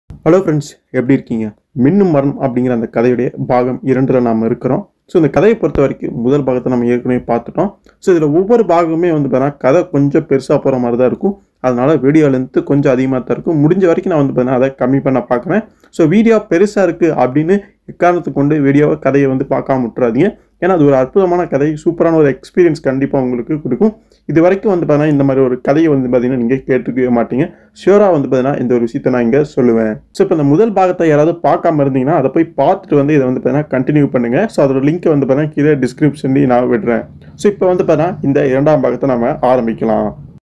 hello friends எப்படி இருக்கீங்க மின்னும் மரம் அப்படிங்கிற அந்த கதையுடைய பாகம் இரண்டில் நாம் இருக்கிறோம் ஸோ இந்த கதையை பொறுத்த வரைக்கும் முதல் பாகத்தை நம்ம ஏற்கனவே பார்த்துட்டோம் ஸோ இதில் ஒவ்வொரு பாகமே வந்து பார்த்தீங்கன்னா கதை கொஞ்சம் பெருசாக போகிற மாதிரி தான் இருக்கும் அதனால வீடியோ லென்த்து கொஞ்சம் அதிகமாக தான் இருக்கும் முடிஞ்ச வரைக்கும் நான் வந்து பார்த்தீங்கன்னா அதை கம்மி பண்ண பார்க்குறேன் ஸோ வீடியோ பெருசாக இருக்குது அப்படின்னு எக்காரணத்தை கொண்டு வீடியோவை கதையை வந்து பார்க்காம விட்டுறாதீங்க ஏன்னா அது ஒரு அற்புதமான கதை சூப்பரான ஒரு எக்ஸ்பீரியன்ஸ் கண்டிப்பாக உங்களுக்கு கொடுக்கும் இது வரைக்கும் வந்து பார்த்தீங்கன்னா இந்த மாதிரி ஒரு கதையை வந்து பார்த்தீங்கன்னா நீங்கள் கேட்டுக்கவே மாட்டீங்க ஷியோராக வந்து பார்த்தீங்கன்னா இந்த ஒரு விஷயத்தை நான் இங்கே சொல்லுவேன் ஸோ இப்போ இந்த முதல் பாகத்தை யாராவது பார்க்காம இருந்தீங்கன்னா அதை போய் பார்த்துட்டு வந்து இதை வந்து பார்த்தீங்கன்னா கண்டினியூ பண்ணுங்க ஸோ அதோட லிங்க்கை வந்து பார்த்தீங்கன்னா கீழே டிஸ்கிரிப்ஷன்லேயும் நான் விடுறேன் ஸோ இப்போ வந்து பார்த்தீங்கன்னா இந்த இரண்டாம் பாகத்தை நம்ம ஆரம்பிக்கலாம்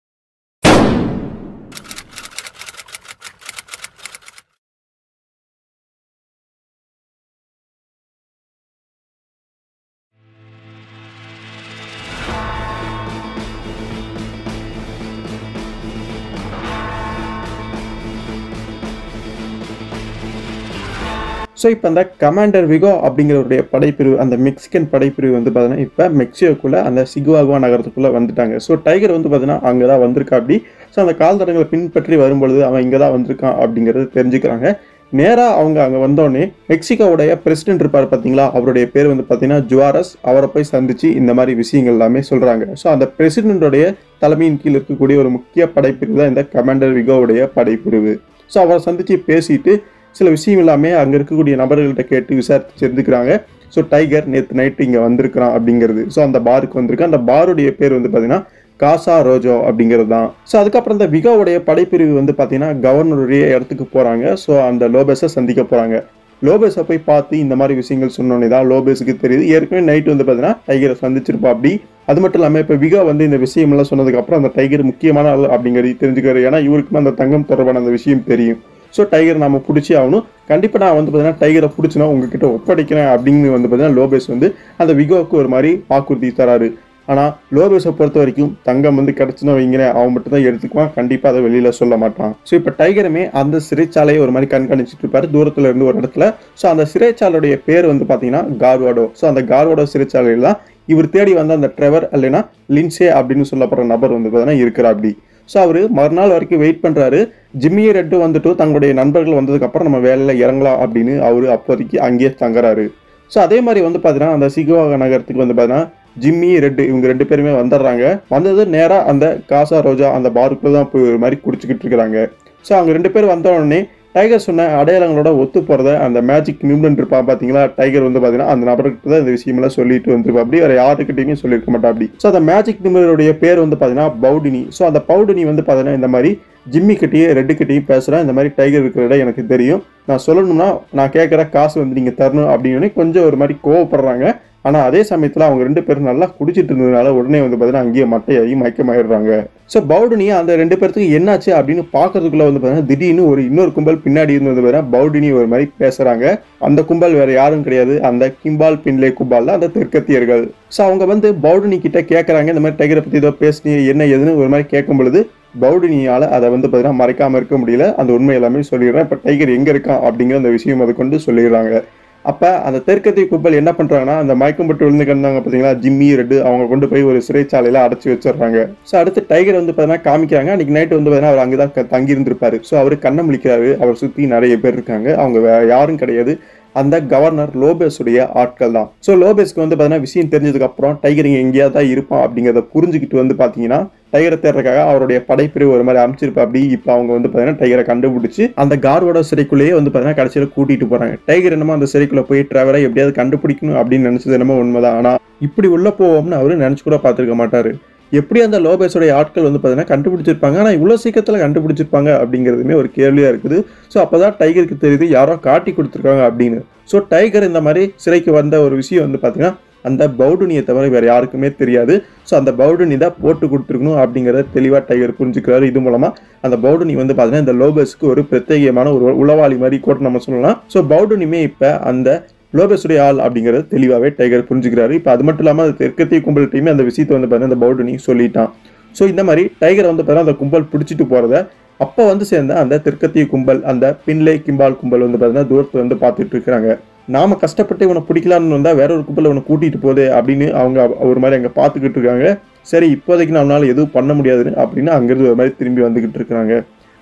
ஸோ இப்போ அந்த கமாண்டர் விகோ அப்படிங்கிறவருடைய படைப்பிரிவு அந்த மெக்சிகன் படைப்பிரிவு வந்து பார்த்தீங்கன்னா இப்போ மெக்சிகோக்குள்ளே அந்த சிகுவாகுவா நகரத்துக்குள்ளே வந்துட்டாங்க ஸோ டைகர் வந்து பார்த்தீங்கன்னா அங்கே தான் வந்திருக்கா அப்படி ஸோ அந்த கால் தடங்களை பின்பற்றி வரும்பொழுது அவன் இங்கே தான் வந்திருக்கான் அப்படிங்கிறது தெரிஞ்சுக்கிறாங்க நேராக அவங்க அங்கே வந்தோடனே மெக்சிகோவுடைய பிரசிடென்ட் இருப்பார் பார்த்தீங்களா அவருடைய பேர் வந்து பார்த்தீங்கன்னா ஜுவாரஸ் அவரை போய் சந்திச்சு இந்த மாதிரி விஷயங்கள் எல்லாமே சொல்கிறாங்க ஸோ அந்த பிரசிடென்ட்டோடைய தலைமையின் கீழ் இருக்கக்கூடிய ஒரு முக்கிய படைப்பிரிவு தான் இந்த கமாண்டர் விகோவுடைய படைப்பிரிவு ஸோ அவரை சந்திச்சு பேசிட்டு சில விஷயம் எல்லாமே அங்கே இருக்கக்கூடிய நபர்கள்ட்ட கேட்டு விசாரித்து தெரிஞ்சுக்கிறாங்க ஸோ டைகர் நேற்று நைட்டு இங்கே வந்திருக்கிறான் அப்படிங்கிறது ஸோ அந்த பாருக்கு வந்திருக்கு அந்த பாருடைய பேர் வந்து பார்த்தீங்கன்னா காசா ரோஜோ அப்படிங்கிறது தான் ஸோ அதுக்கப்புறம் இந்த விகாவுடைய படைப்பிரிவு வந்து பார்த்தீங்கன்னா கவர்னருடைய இடத்துக்கு போகிறாங்க ஸோ அந்த லோபஸை சந்திக்க போகிறாங்க லோபேஸை போய் பார்த்து இந்த மாதிரி விஷயங்கள் சொன்னோன்னே தான் லோபேஸுக்கு தெரியுது ஏற்கனவே நைட் வந்து பார்த்தீங்கன்னா டைகரை சந்திச்சிருப்பா அப்படி அது மட்டும் இல்லாமல் இப்போ விகா வந்து இந்த விஷயமெல்லாம் சொன்னதுக்கப்புறம் அந்த டைகர் முக்கியமான ஆள் அப்படிங்கிறது தெரிஞ்சுக்கிறாரு ஏன்னா இவருக்குமே அந்த தங்கம் தொடர்பான அந்த விஷயம் தெரியும் ஸோ டைகர் நம்ம பிடிச்சி ஆகணும் கண்டிப்பாக நான் வந்து பார்த்தீங்கன்னா டைகரை பிடிச்சினா உங்ககிட்ட ஒப்படைக்கிறேன் அப்படின்னு வந்து பார்த்தீங்கன்னா லோபேஸ் வந்து அந்த விகோவுக்கு ஒரு மாதிரி வாக்குறுதி தராரு ஆனால் லோபேஸை பொறுத்த வரைக்கும் தங்கம் வந்து கிடச்சுன்னா வைங்களேன் அவன் மட்டும் தான் எடுத்துக்குவான் கண்டிப்பாக அதை வெளியில் சொல்ல மாட்டான் ஸோ இப்போ டைகருமே அந்த சிறைச்சாலையை ஒரு மாதிரி கண்காணிச்சிட்டு இருப்பாரு தூரத்தில் இருந்து ஒரு இடத்துல ஸோ அந்த சிறைச்சாலையுடைய பேர் வந்து பார்த்தீங்கன்னா கார்வாடோ ஸோ அந்த கார்வாடோ சிறைச்சாலையில் தான் இவர் தேடி வந்த அந்த ட்ரெவர் இல்லைன்னா லின்சே அப்படின்னு சொல்லப்படுற நபர் வந்து பார்த்தீங்கன்னா இருக்கிறா அப்படி ஸோ அவர் மறுநாள் வரைக்கும் வெயிட் பண்ணுறாரு ஜிம்மியை ரெட்டு வந்துட்டு தங்களுடைய நண்பர்கள் வந்ததுக்கப்புறம் நம்ம வேலையில் இறங்கலாம் அப்படின்னு அவர் அப்போதைக்கு அங்கேயே தங்குறாரு ஸோ அதே மாதிரி வந்து பார்த்தீங்கன்னா அந்த சிகுவாக நகரத்துக்கு வந்து பார்த்தீங்கன்னா ஜிம்மி ரெட்டு இவங்க ரெண்டு பேருமே வந்துடுறாங்க வந்தது நேராக அந்த காசா ரோஜா அந்த பாருக்குள்ள தான் போய் ஒரு மாதிரி குடிச்சிக்கிட்டு இருக்கிறாங்க ஸோ அவங்க ரெண்டு பேர் வந்த உடனே டைகர் சொன்ன அடையாளங்களோட ஒத்து போகிறத அந்த மேஜிக் நியூமன் இருப்பான் பார்த்தீங்களா டைகர் வந்து பார்த்தீங்கன்னா அந்த நபர்கிட்ட தான் இந்த விஷயமெல்லாம் சொல்லிட்டு வந்திருப்பா அப்படி வேறு யாருக்கிட்டையுமே சொல்லியிருக்க மாட்டா அப்படி ஸோ அந்த மேஜிக் நியூமருடைய பேர் வந்து பார்த்தீங்கன்னா பவுடினி ஸோ அந்த பவுடினி வந்து பார்த்தீங்கன்னா இந்த மாதிரி ஜிம்மி கிட்டேயே ரெட்டு கிட்டேயும் பேசுகிறேன் இந்த மாதிரி டைகர் இருக்கிற இடம் எனக்கு தெரியும் நான் சொல்லணும்னா நான் கேட்குற காசு வந்து நீங்கள் தரணும் அப்படின்னு கொஞ்சம் ஒரு மாதிரி கோவப்படுறாங்க ஆனால் அதே சமயத்தில் அவங்க ரெண்டு பேரும் நல்லா குடிச்சிட்டு இருந்ததுனால உடனே வந்து பார்த்தீங்கன்னா அங்கேயே மட்டையாகி மயக்கமாயிடுறாங்க ஸோ பவுடினி அந்த ரெண்டு பேர்த்துக்கு என்னாச்சு அப்படின்னு பார்க்கறதுக்குள்ள வந்து பார்த்தீங்கன்னா திடீர்னு ஒரு இன்னொரு கும்பல் பின்னாடி இருந்து வந்து பார்த்தீங்கன்னா பவுடினி ஒரு மாதிரி பேசுகிறாங்க அந்த கும்பல் வேற யாரும் கிடையாது அந்த கிம்பால் பின்லே கும்பால் அந்த தெற்கத்தியர்கள் ஸோ அவங்க வந்து பவுடினி கிட்ட கேட்குறாங்க இந்த மாதிரி டைகரை பற்றி ஏதோ பேசுனீங்க என்ன ஏதுன்னு ஒரு மாதிரி கேட்கும் பொழுது பவுடினியால் அதை வந்து பார்த்தீங்கன்னா மறைக்காமல் இருக்க முடியல அந்த உண்மை எல்லாமே சொல்லிடுறேன் இப்போ டைகர் எங்கே இருக்கான் அப்படிங்கிற அந்த விஷயம் அதை கொண்டு சொல்லிடுறாங்க அப்போ அந்த தெற்கத்திய கும்பல் என்ன பண்ணுறாங்கன்னா அந்த மயக்கம் பட்டு விழுந்து கிடந்தாங்க பார்த்தீங்களா ஜிம்மி ரெட்டு அவங்க கொண்டு போய் ஒரு சிறைச்சாலையில் அடைச்சி வச்சிடுறாங்க ஸோ அடுத்து டைகர் வந்து பார்த்தீங்கன்னா காமிக்கிறாங்க அன்றைக்கி நைட்டு வந்து பார்த்தீங்கன்னா அவர் அங்கே தான் தங்கி இருந்திருப்பாரு ஸோ அவர் கண்ணை முழிக்கிறாரு அவர் சுற்றி நிறைய பேர் இருக்காங்க அவங்க வேற யாரும் கிடையாது அந்த கவர்னர் லோபேஸுடைய ஆட்கள் தான் ஸோ லோபேஸ்க்கு வந்து பார்த்தீங்கன்னா விஷயம் தெரிஞ்சதுக்கு அப்புறம் டைகர் இங்கே எங்கேயாவது தான் இருப்பான் அப்படிங்கிறத புரிஞ்சுக்கிட்டு வந்து பார்த்தீங்கன்னா டைகரை தேடுறதுக்காக அவருடைய படைப்பிரிவு ஒரு மாதிரி அமைச்சிருப்பா அப்படி இப்போ அவங்க வந்து பார்த்தீங்கன்னா டைகரை கண்டுபிடிச்சி அந்த கார்வோட சிறைக்குள்ளேயே வந்து பார்த்தீங்கன்னா கடைசியில் கூட்டிட்டு போறாங்க டைகர் என்னமோ அந்த சிறைக்குள்ள போய் டிராவலை எப்படியாவது கண்டுபிடிக்கணும் அப்படின்னு நினைச்சது என்னமோ உண்மைதான் ஆனால் இப்படி உள்ள போவோம்னு அவரு நினைச்சு கூட பார்த்துருக்க மாட்டாரு எப்படி அந்த லோபேஸோடைய ஆட்கள் வந்து பார்த்தீங்கன்னா கண்டுபிடிச்சிருப்பாங்க ஆனால் இவ்வளோ சீக்கிரத்தில் கண்டுபிடிச்சிருப்பாங்க அப்படிங்கிறதுமே ஒரு கேள்வியாக இருக்குது ஸோ அப்போ தான் டைகருக்கு தெரியுது யாரோ காட்டி கொடுத்துருக்காங்க அப்படின்னு ஸோ டைகர் இந்த மாதிரி சிறைக்கு வந்த ஒரு விஷயம் வந்து பார்த்தீங்கன்னா அந்த பவுடுனியை தவிர வேறு யாருக்குமே தெரியாது ஸோ அந்த பவுடுனி தான் போட்டு கொடுத்துருக்கணும் அப்படிங்கிறத தெளிவாக டைகர் புரிஞ்சுக்கிறாரு இது மூலமாக அந்த பவுடுனி வந்து பார்த்தீங்கன்னா இந்த லோபஸ்க்கு ஒரு பிரத்யேகமான ஒரு உளவாளி மாதிரி கூட நம்ம சொல்லலாம் ஸோ பவுடுனிமே இப்போ அந்த லோபஸுடைய ஆள் அப்படிங்கிறது தெளிவாகவே டைகர் புரிஞ்சுக்கிறாரு இப்போ அது மட்டும் இல்லாமல் அது தெற்கத்திய கும்பல்கிட்டையுமே அந்த விஷயத்தை வந்து பார்த்தீங்கன்னா அந்த பவுடுனி சொல்லிட்டான் ஸோ இந்த மாதிரி டைகர் வந்து பார்த்தீங்கன்னா அந்த கும்பல் பிடிச்சிட்டு போகிறத அப்போ வந்து சேர்ந்த அந்த தெற்கத்திய கும்பல் அந்த பின்லே கிம்பால் கும்பல் வந்து பார்த்தீங்கன்னா தூரத்தில் வந்து பார்த்துட்டு இருக்கிறாங்க நாம கஷ்டப்பட்டு இவனை பிடிக்கலான்னு வந்தால் வேற ஒரு கும்பல் இவனை கூட்டிகிட்டு போகுது அப்படின்னு அவங்க ஒரு மாதிரி அங்கே பார்த்துக்கிட்டு இருக்காங்க சரி இப்போதைக்கு நம்மளால எதுவும் பண்ண முடியாதுன்னு அப்படின்னு அங்கேருந்து ஒரு மாதிரி திரும்பி வந்துக்கிட்டு இருக்கிறாங்க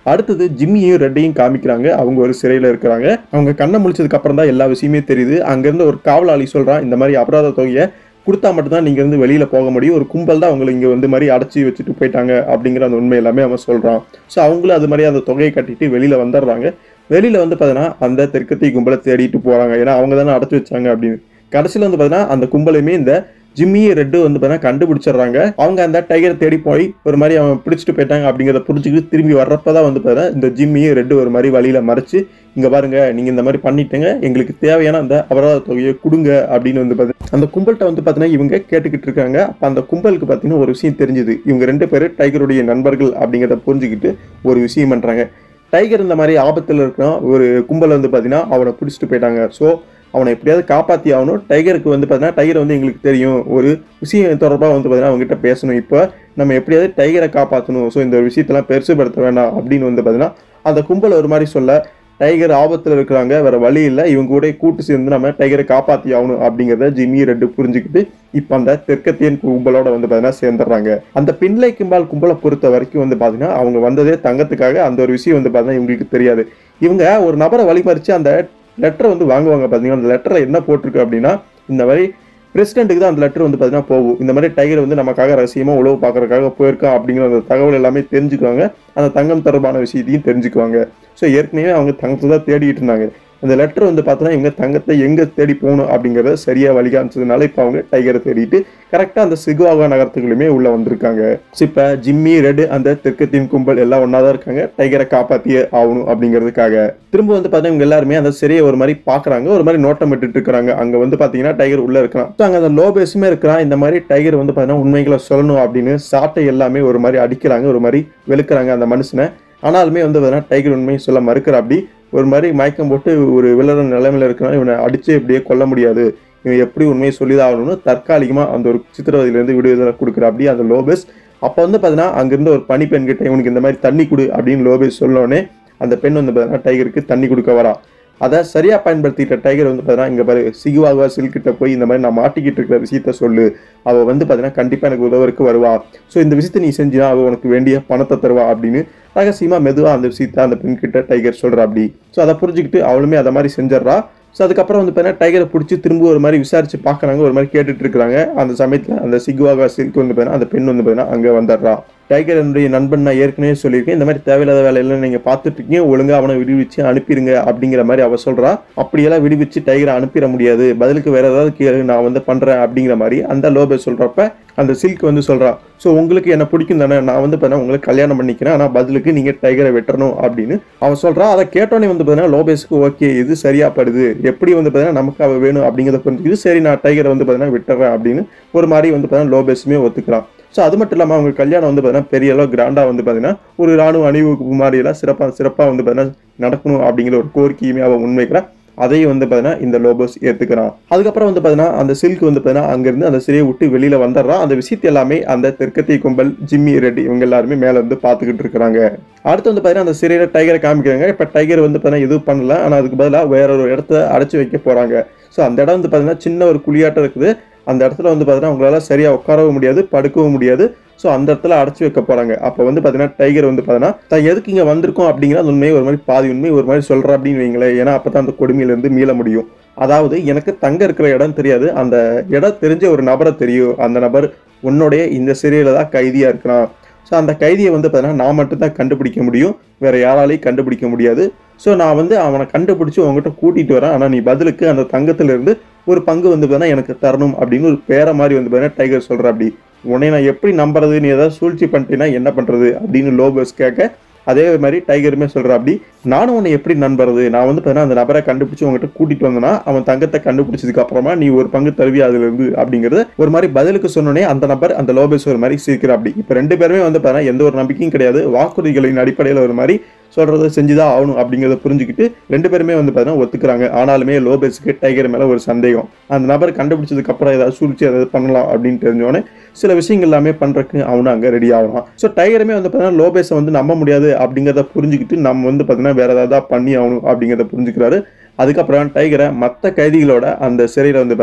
அடுத்தது ஜிம்மியும் ரெட்டையும் காமிக்கிறாங்க அவங்க ஒரு சிறையில் இருக்கிறாங்க அவங்க கண்ணை முழிச்சதுக்கு அப்புறம் தான் எல்லா விஷயமே தெரியுது அங்கேருந்து ஒரு காவலாளி சொல்கிறான் இந்த மாதிரி அபராத தொகையை கொடுத்தா மட்டும்தான் நீங்கள் வந்து வெளியில் போக முடியும் ஒரு கும்பல் தான் அவங்களை இங்கே வந்து மாதிரி அடைச்சி வச்சுட்டு போயிட்டாங்க அப்படிங்கிற அந்த உண்மை எல்லாமே அவன் சொல்கிறான் ஸோ அவங்களும் அது மாதிரி அந்த தொகையை கட்டிட்டு வெளியில் வந்துடுறாங்க வெளியில் வந்து பார்த்தீங்கன்னா அந்த தெற்கத்தி கும்பலை தேடிட்டு போகிறாங்க ஏன்னா அவங்க தானே அடைச்சி வச்சாங்க அப்படின்னு கடைசியில் வந்து பார்த்தீங்கன்னா அந்த கும்பலையுமே இந்த ஜிம்மி ரெட்டு வந்து பார்த்தீங்கன்னா கண்டுபிடிச்சிடுறாங்க அவங்க அந்த டைகரை தேடி போய் ஒரு மாதிரி அவன் பிடிச்சிட்டு போயிட்டாங்க அப்படிங்கிறத புரிஞ்சுக்கிட்டு திரும்பி வர்றப்ப தான் வந்து பார்த்தீங்கன்னா இந்த ஜிம்மியும் ரெட்டு ஒரு மாதிரி வழியில் மறைச்சு இங்கே பாருங்க நீங்கள் இந்த மாதிரி பண்ணிட்டீங்க எங்களுக்கு தேவையான அந்த அபராத தொகையை கொடுங்க அப்படின்னு வந்து பார்த்தீங்கன்னா அந்த கும்பல்கிட்ட வந்து பார்த்தீங்கன்னா இவங்க கேட்டுக்கிட்டு இருக்காங்க அப்போ அந்த கும்பலுக்கு பார்த்தீங்கன்னா ஒரு விஷயம் தெரிஞ்சுது இவங்க ரெண்டு பேரும் டைகருடைய நண்பர்கள் அப்படிங்கிறத புரிஞ்சுக்கிட்டு ஒரு விஷயம் பண்ணுறாங்க டைகர் இந்த மாதிரி ஆபத்தில் இருக்கிறான் ஒரு கும்பல் வந்து பார்த்தீங்கன்னா அவனை பிடிச்சிட்டு போயிட்டாங்க ஸோ அவனை எப்படியாவது காப்பாற்றி ஆகணும் டைகருக்கு வந்து பார்த்தீங்கன்னா டைகர் வந்து எங்களுக்கு தெரியும் ஒரு விஷயம் தொடர்பாக வந்து பார்த்தீங்கன்னா அவங்ககிட்ட பேசணும் இப்போ நம்ம எப்படியாவது டைகரை காப்பாற்றணும் ஸோ இந்த ஒரு விஷயத்தெல்லாம் பெருசுபடுத்த வேண்டாம் அப்படின்னு வந்து பார்த்தீங்கன்னா அந்த கும்பல் ஒரு மாதிரி சொல்ல டைகர் ஆபத்தில் இருக்கிறாங்க வேற வழி இல்லை இவங்க கூட கூட்டு சேர்ந்து நம்ம டைகரை காப்பாற்றி ஆகணும் அப்படிங்கிறத ஜிம்மி ரெட்டு புரிஞ்சுக்கிட்டு இப்போ அந்த தெற்கத்தியன் கும்பலோட வந்து பார்த்தீங்கன்னா சேர்ந்துடுறாங்க அந்த பின்லை கிம்பால் கும்பலை பொறுத்த வரைக்கும் வந்து பார்த்தீங்கன்னா அவங்க வந்ததே தங்கத்துக்காக அந்த ஒரு விஷயம் வந்து பார்த்தீங்கன்னா இவங்களுக்கு தெரியாது இவங்க ஒரு நபரை வழிமறிச்சு அந்த லெட்டரை வந்து வாங்குவாங்க பார்த்தீங்கன்னா அந்த லெட்டரில் என்ன போட்டிருக்கு அப்படின்னா இந்த மாதிரி பிரசிடென்ட்டுக்கு தான் அந்த லெட்டர் வந்து பார்த்தீங்கன்னா போகும் இந்த மாதிரி டைகர் வந்து நமக்காக ரகசியமாக உழவு பார்க்கறதுக்காக போயிருக்கான் அப்படிங்கிற அந்த தகவல் எல்லாமே தெரிஞ்சுக்குவாங்க அந்த தங்கம் தொடர்பான விஷயத்தையும் தெரிஞ்சுக்குவாங்க ஸோ ஏற்கனவே அவங்க தங்கத்தை தான் தேடிட்டு இருந்தாங்க அந்த லெட்டர் வந்து பார்த்தோன்னா இவங்க தங்கத்தை எங்கே தேடி போகணும் அப்படிங்கிறத சரியாக வழிகாமிச்சதுனால இப்போ அவங்க டைகரை தேடிட்டு கரெக்டாக அந்த சிகுவாகா நகரத்துக்குள்ளுமே உள்ளே வந்திருக்காங்க ஸோ இப்போ ஜிம்மி ரெட் அந்த தெற்கத்தின் கும்பல் எல்லாம் ஒன்றா தான் இருக்காங்க டைகரை காப்பாற்றியே ஆகணும் அப்படிங்கிறதுக்காக திரும்ப வந்து பார்த்தீங்கன்னா இவங்க எல்லாருமே அந்த சிறையை ஒரு மாதிரி பார்க்குறாங்க ஒரு மாதிரி நோட்டம் விட்டுட்டு இருக்கிறாங்க அங்கே வந்து பார்த்தீங்கன்னா டைகர் உள்ளே இருக்கலாம் ஸோ அங்கே அந்த லோபேஸுமே இருக்கிறான் இந்த மாதிரி டைகர் வந்து பார்த்தீங்கன்னா உண்மைகளை சொல்லணும் அப்படின்னு சாட்டை எல்லாமே ஒரு மாதிரி அடிக்கிறாங்க ஒரு மாதிரி வெளுக்கிறாங்க அந்த மனுஷனை ஆனாலுமே வந்து பார்த்தீங்கன்னா டைகர் உண்மையை சொல்ல மறுக்கிற அப்படி ஒரு மாதிரி மயக்கம் போட்டு ஒரு விளற நிலைமையில இருக்கிறனால இவனை அடிச்சு இப்படியே கொல்ல முடியாது இவன் எப்படி உண்மையை சொல்லிதான் ஆகணும்னு தற்காலிகமாக அந்த ஒரு சித்திரவதையிலேருந்து விடுதலை கொடுக்குற அப்படி அந்த லோபேஸ் அப்போ வந்து பார்த்தீங்கன்னா அங்கிருந்து ஒரு பனிப்பெண் கிட்ட இவனுக்கு இந்த மாதிரி தண்ணி கொடு அப்படின்னு லோபேஸ் சொன்னோடனே அந்த பெண் வந்து பார்த்தீங்கன்னா டைகருக்கு தண்ணி கொடுக்க வரா அதை சரியாக பயன்படுத்திட்ட டைகர் வந்து பார்த்தீங்கன்னா இங்கே பாரு சிகுவாகா சில்கிட்ட போய் இந்த மாதிரி நான் மாட்டிக்கிட்டு இருக்கிற விஷயத்த சொல்லு அவள் வந்து பார்த்தீங்கன்னா கண்டிப்பாக எனக்கு உதவருக்கு வருவா ஸோ இந்த விஷயத்தை நீ செஞ்சினா அவள் உனக்கு வேண்டிய பணத்தை தருவா அப்படின்னு ரகசியமாக மெதுவாக அந்த விஷயத்த அந்த பெண்கிட்ட டைகர் சொல்கிறா அப்படி ஸோ அதை புரிஞ்சுக்கிட்டு அவளுமே அதை மாதிரி செஞ்சிடறா ஸோ அதுக்கப்புறம் வந்து பார்த்தீங்கன்னா டைகரை பிடிச்சி திரும்ப ஒரு மாதிரி விசாரிச்சு பார்க்குறாங்க ஒரு மாதிரி கேட்டுட்டு இருக்காங்க அந்த சமயத்தில் அந்த சிகுவாகா சில்க் வந்து பார்த்தீங்கன்னா அந்த பெண் வந்து பார்த்தீங்கன்னா அங்கே வந்துடுறா டைகர் என்னுடைய நண்பன் நான் ஏற்கனவே சொல்லியிருக்கேன் இந்த மாதிரி தேவையில்லாத வேலையெல்லாம் நீங்கள் பார்த்துட்டு இருக்கீங்க ஒழுங்காக அவனை விடுவிச்சு அனுப்பிடுங்க அப்படிங்கிற மாதிரி அவ சொல்கிறா அப்படியெல்லாம் விடுவிச்சு டைகரை அனுப்பிட முடியாது பதிலுக்கு வேற ஏதாவது கேளு நான் வந்து பண்ணுறேன் அப்படிங்கிற மாதிரி அந்த லோபே சொல்கிறப்ப அந்த சில்க் வந்து சொல்கிறா ஸோ உங்களுக்கு என்ன பிடிக்கும் தானே நான் வந்து பார்த்தீங்கன்னா உங்களுக்கு கல்யாணம் பண்ணிக்கிறேன் ஆனால் பதிலுக்கு நீங்கள் டைகரை வெட்டணும் அப்படின்னு அவன் சொல்கிறா அதை கேட்டோன்னே வந்து பார்த்தீங்கன்னா லோபேஸ்க்கு ஓகே இது சரியா படுது எப்படி வந்து பார்த்தீங்கன்னா நமக்கு அவள் வேணும் அப்படிங்கிறத புரிஞ்சுக்கிது சரி நான் டைகரை வந்து பார்த்தீங்கன்னா விட்டுறேன் அப்படின்னு ஒரு மாதிரி வந்து பார்த்தீங்கன்னா லோபேஸுமே ஒத்துக்கிறான் ஸோ அது மட்டும் இல்லாமல் அவங்க கல்யாணம் வந்து பார்த்தீங்கன்னா பெரிய அளவு கிராண்டாக வந்து பார்த்தீங்கன்னா ஒரு ராணுவ அணிவகுப்பு மாதிரியெல்லாம் சிறப்பாக சிறப்பாக வந்து பார்த்தீங்கன்னா நடக்கணும் அப்படிங்கிற ஒரு கோரிக்கையுமே அவன் முன்வைக்கிறான் அதையும் வந்து பார்த்தீங்கன்னா இந்த லோபோஸ் ஏற்றுக்கிறான் அதுக்கப்புறம் வந்து பார்த்தீங்கன்னா அந்த சில்க் வந்து பார்த்தீங்கன்னா அங்கேருந்து அந்த சிறையை விட்டு வெளியில் வந்துடுறான் அந்த விஷயத்தை எல்லாமே அந்த தெற்கத்திய கும்பல் ஜிம்மி ரெட்டி இவங்க எல்லாருமே மேலே வந்து பார்த்துக்கிட்டு இருக்கிறாங்க அடுத்து வந்து பார்த்தீங்கன்னா அந்த சிறையில் டைகரை காமிக்கிறாங்க இப்போ டைகர் வந்து பார்த்தீங்கன்னா எதுவும் பண்ணல ஆனால் அதுக்கு பதிலாக வேற ஒரு இடத்த அடைச்சி வைக்க போகிறாங்க ஸோ அந்த இடம் வந்து பார்த்தீங்கன்னா சின்ன ஒரு குழியாட்டம் இருக்குது அந்த இடத்துல வந்து பார்த்தீங்கன்னா உங்களால சரியாக உட்காரவும் முடியாது படுக்கவும் முடியாது ஸோ அந்த இடத்துல அடைச்சி வைக்க போறாங்க அப்போ வந்து பார்த்தீங்கன்னா டைகர் வந்து பார்த்தீங்கன்னா தான் எதுக்கு இங்கே வந்திருக்கோம் அப்படிங்கிற அந்த உண்மையை ஒரு மாதிரி பாதி உண்மை ஒரு மாதிரி சொல்ற அப்படின்னு வைங்களேன் ஏன்னா அப்போ தான் அந்த கொடுமையிலேருந்து மீள முடியும் அதாவது எனக்கு தங்க இருக்கிற இடம் தெரியாது அந்த இடம் தெரிஞ்ச ஒரு நபரை தெரியும் அந்த நபர் உன்னுடைய இந்த சிறையில தான் கைதியா இருக்கிறான் ஸோ அந்த கைதியை வந்து பார்த்தீங்கன்னா நான் மட்டும் தான் கண்டுபிடிக்க முடியும் வேற யாராலையும் கண்டுபிடிக்க முடியாது ஸோ நான் வந்து அவனை கண்டுபிடிச்சி உங்ககிட்ட கூட்டிட்டு வரேன் ஆனால் நீ பதிலுக்கு அந்த தங்கத்துல இருந்து ஒரு பங்கு வந்து பார்த்தீங்கன்னா எனக்கு தரணும் அப்படின்னு ஒரு பேரை மாதிரி வந்து பார்த்தீங்கன்னா டைகர் சொல்ற அப்படி உன்னை நான் எப்படி நம்புறது நீ ஏதாவது சூழ்ச்சி பண்ணிட்டேன்னா என்ன பண்றது அப்படின்னு லோபஸ் கேட்க அதே மாதிரி டைகருமே சொல்ற அப்படி நானும் உன்னை எப்படி நம்புறது நான் வந்து பார்த்தீங்கன்னா அந்த நபரை கண்டுபிடிச்சு உங்ககிட்ட கூட்டிட்டு வந்தேன்னா அவன் தங்கத்தை கண்டுபிடிச்சதுக்கு அப்புறமா நீ ஒரு பங்கு தருவியா அதுல இருந்து அப்படிங்கிறது ஒரு மாதிரி பதிலுக்கு சொன்னோடனே அந்த நபர் அந்த லோபேஸ் ஒரு மாதிரி சிரிக்கிற அப்படி இப்போ ரெண்டு பேருமே வந்து பார்த்தீங்கன்னா எந்த ஒரு நம்பிக்கையும் கிடையாது வாக்குறுதிகளின் அடிப்படையில் ஒரு மாதிரி சொல்றதை செஞ்சுதான் ஆகணும் அப்படிங்கிறத புரிஞ்சுக்கிட்டு ரெண்டு பேருமே வந்து பார்த்தீங்கன்னா ஒத்துக்கிறாங்க ஆனாலுமே லோபேஸுக்கு டைகர் மேல ஒரு சந்தேகம் அந்த நபர் கண்டுபிடிச்சதுக்கு அப்புறம் ஏதாவது சூழ்ச்சி ஏதாவது பண்ணலாம் அப்படின்னு தெரிஞ்சோடனே சில விஷயங்கள் எல்லாமே பண்றதுக்கு அவனும் அங்கே ரெடி ஆகலாம் ஸோ டைகருமே வந்து பார்த்தீங்கன்னா லோபேஸை வந்து நம்ப முடியாது அப்படிங்கிறத புரிஞ்சுக்கிட்டு நம்ம வந்து பார்த்தீங்கன்னா வேற ஏதாவது பண்ணி ஆகணும் அப்படிங்கிறத புரிஞ்சுக்கிறாரு அதுக்கப்புறம் டைகரை மற்ற கைதிகளோட அந்த சிறையில் வந்து பார்த்தீங்கன்னா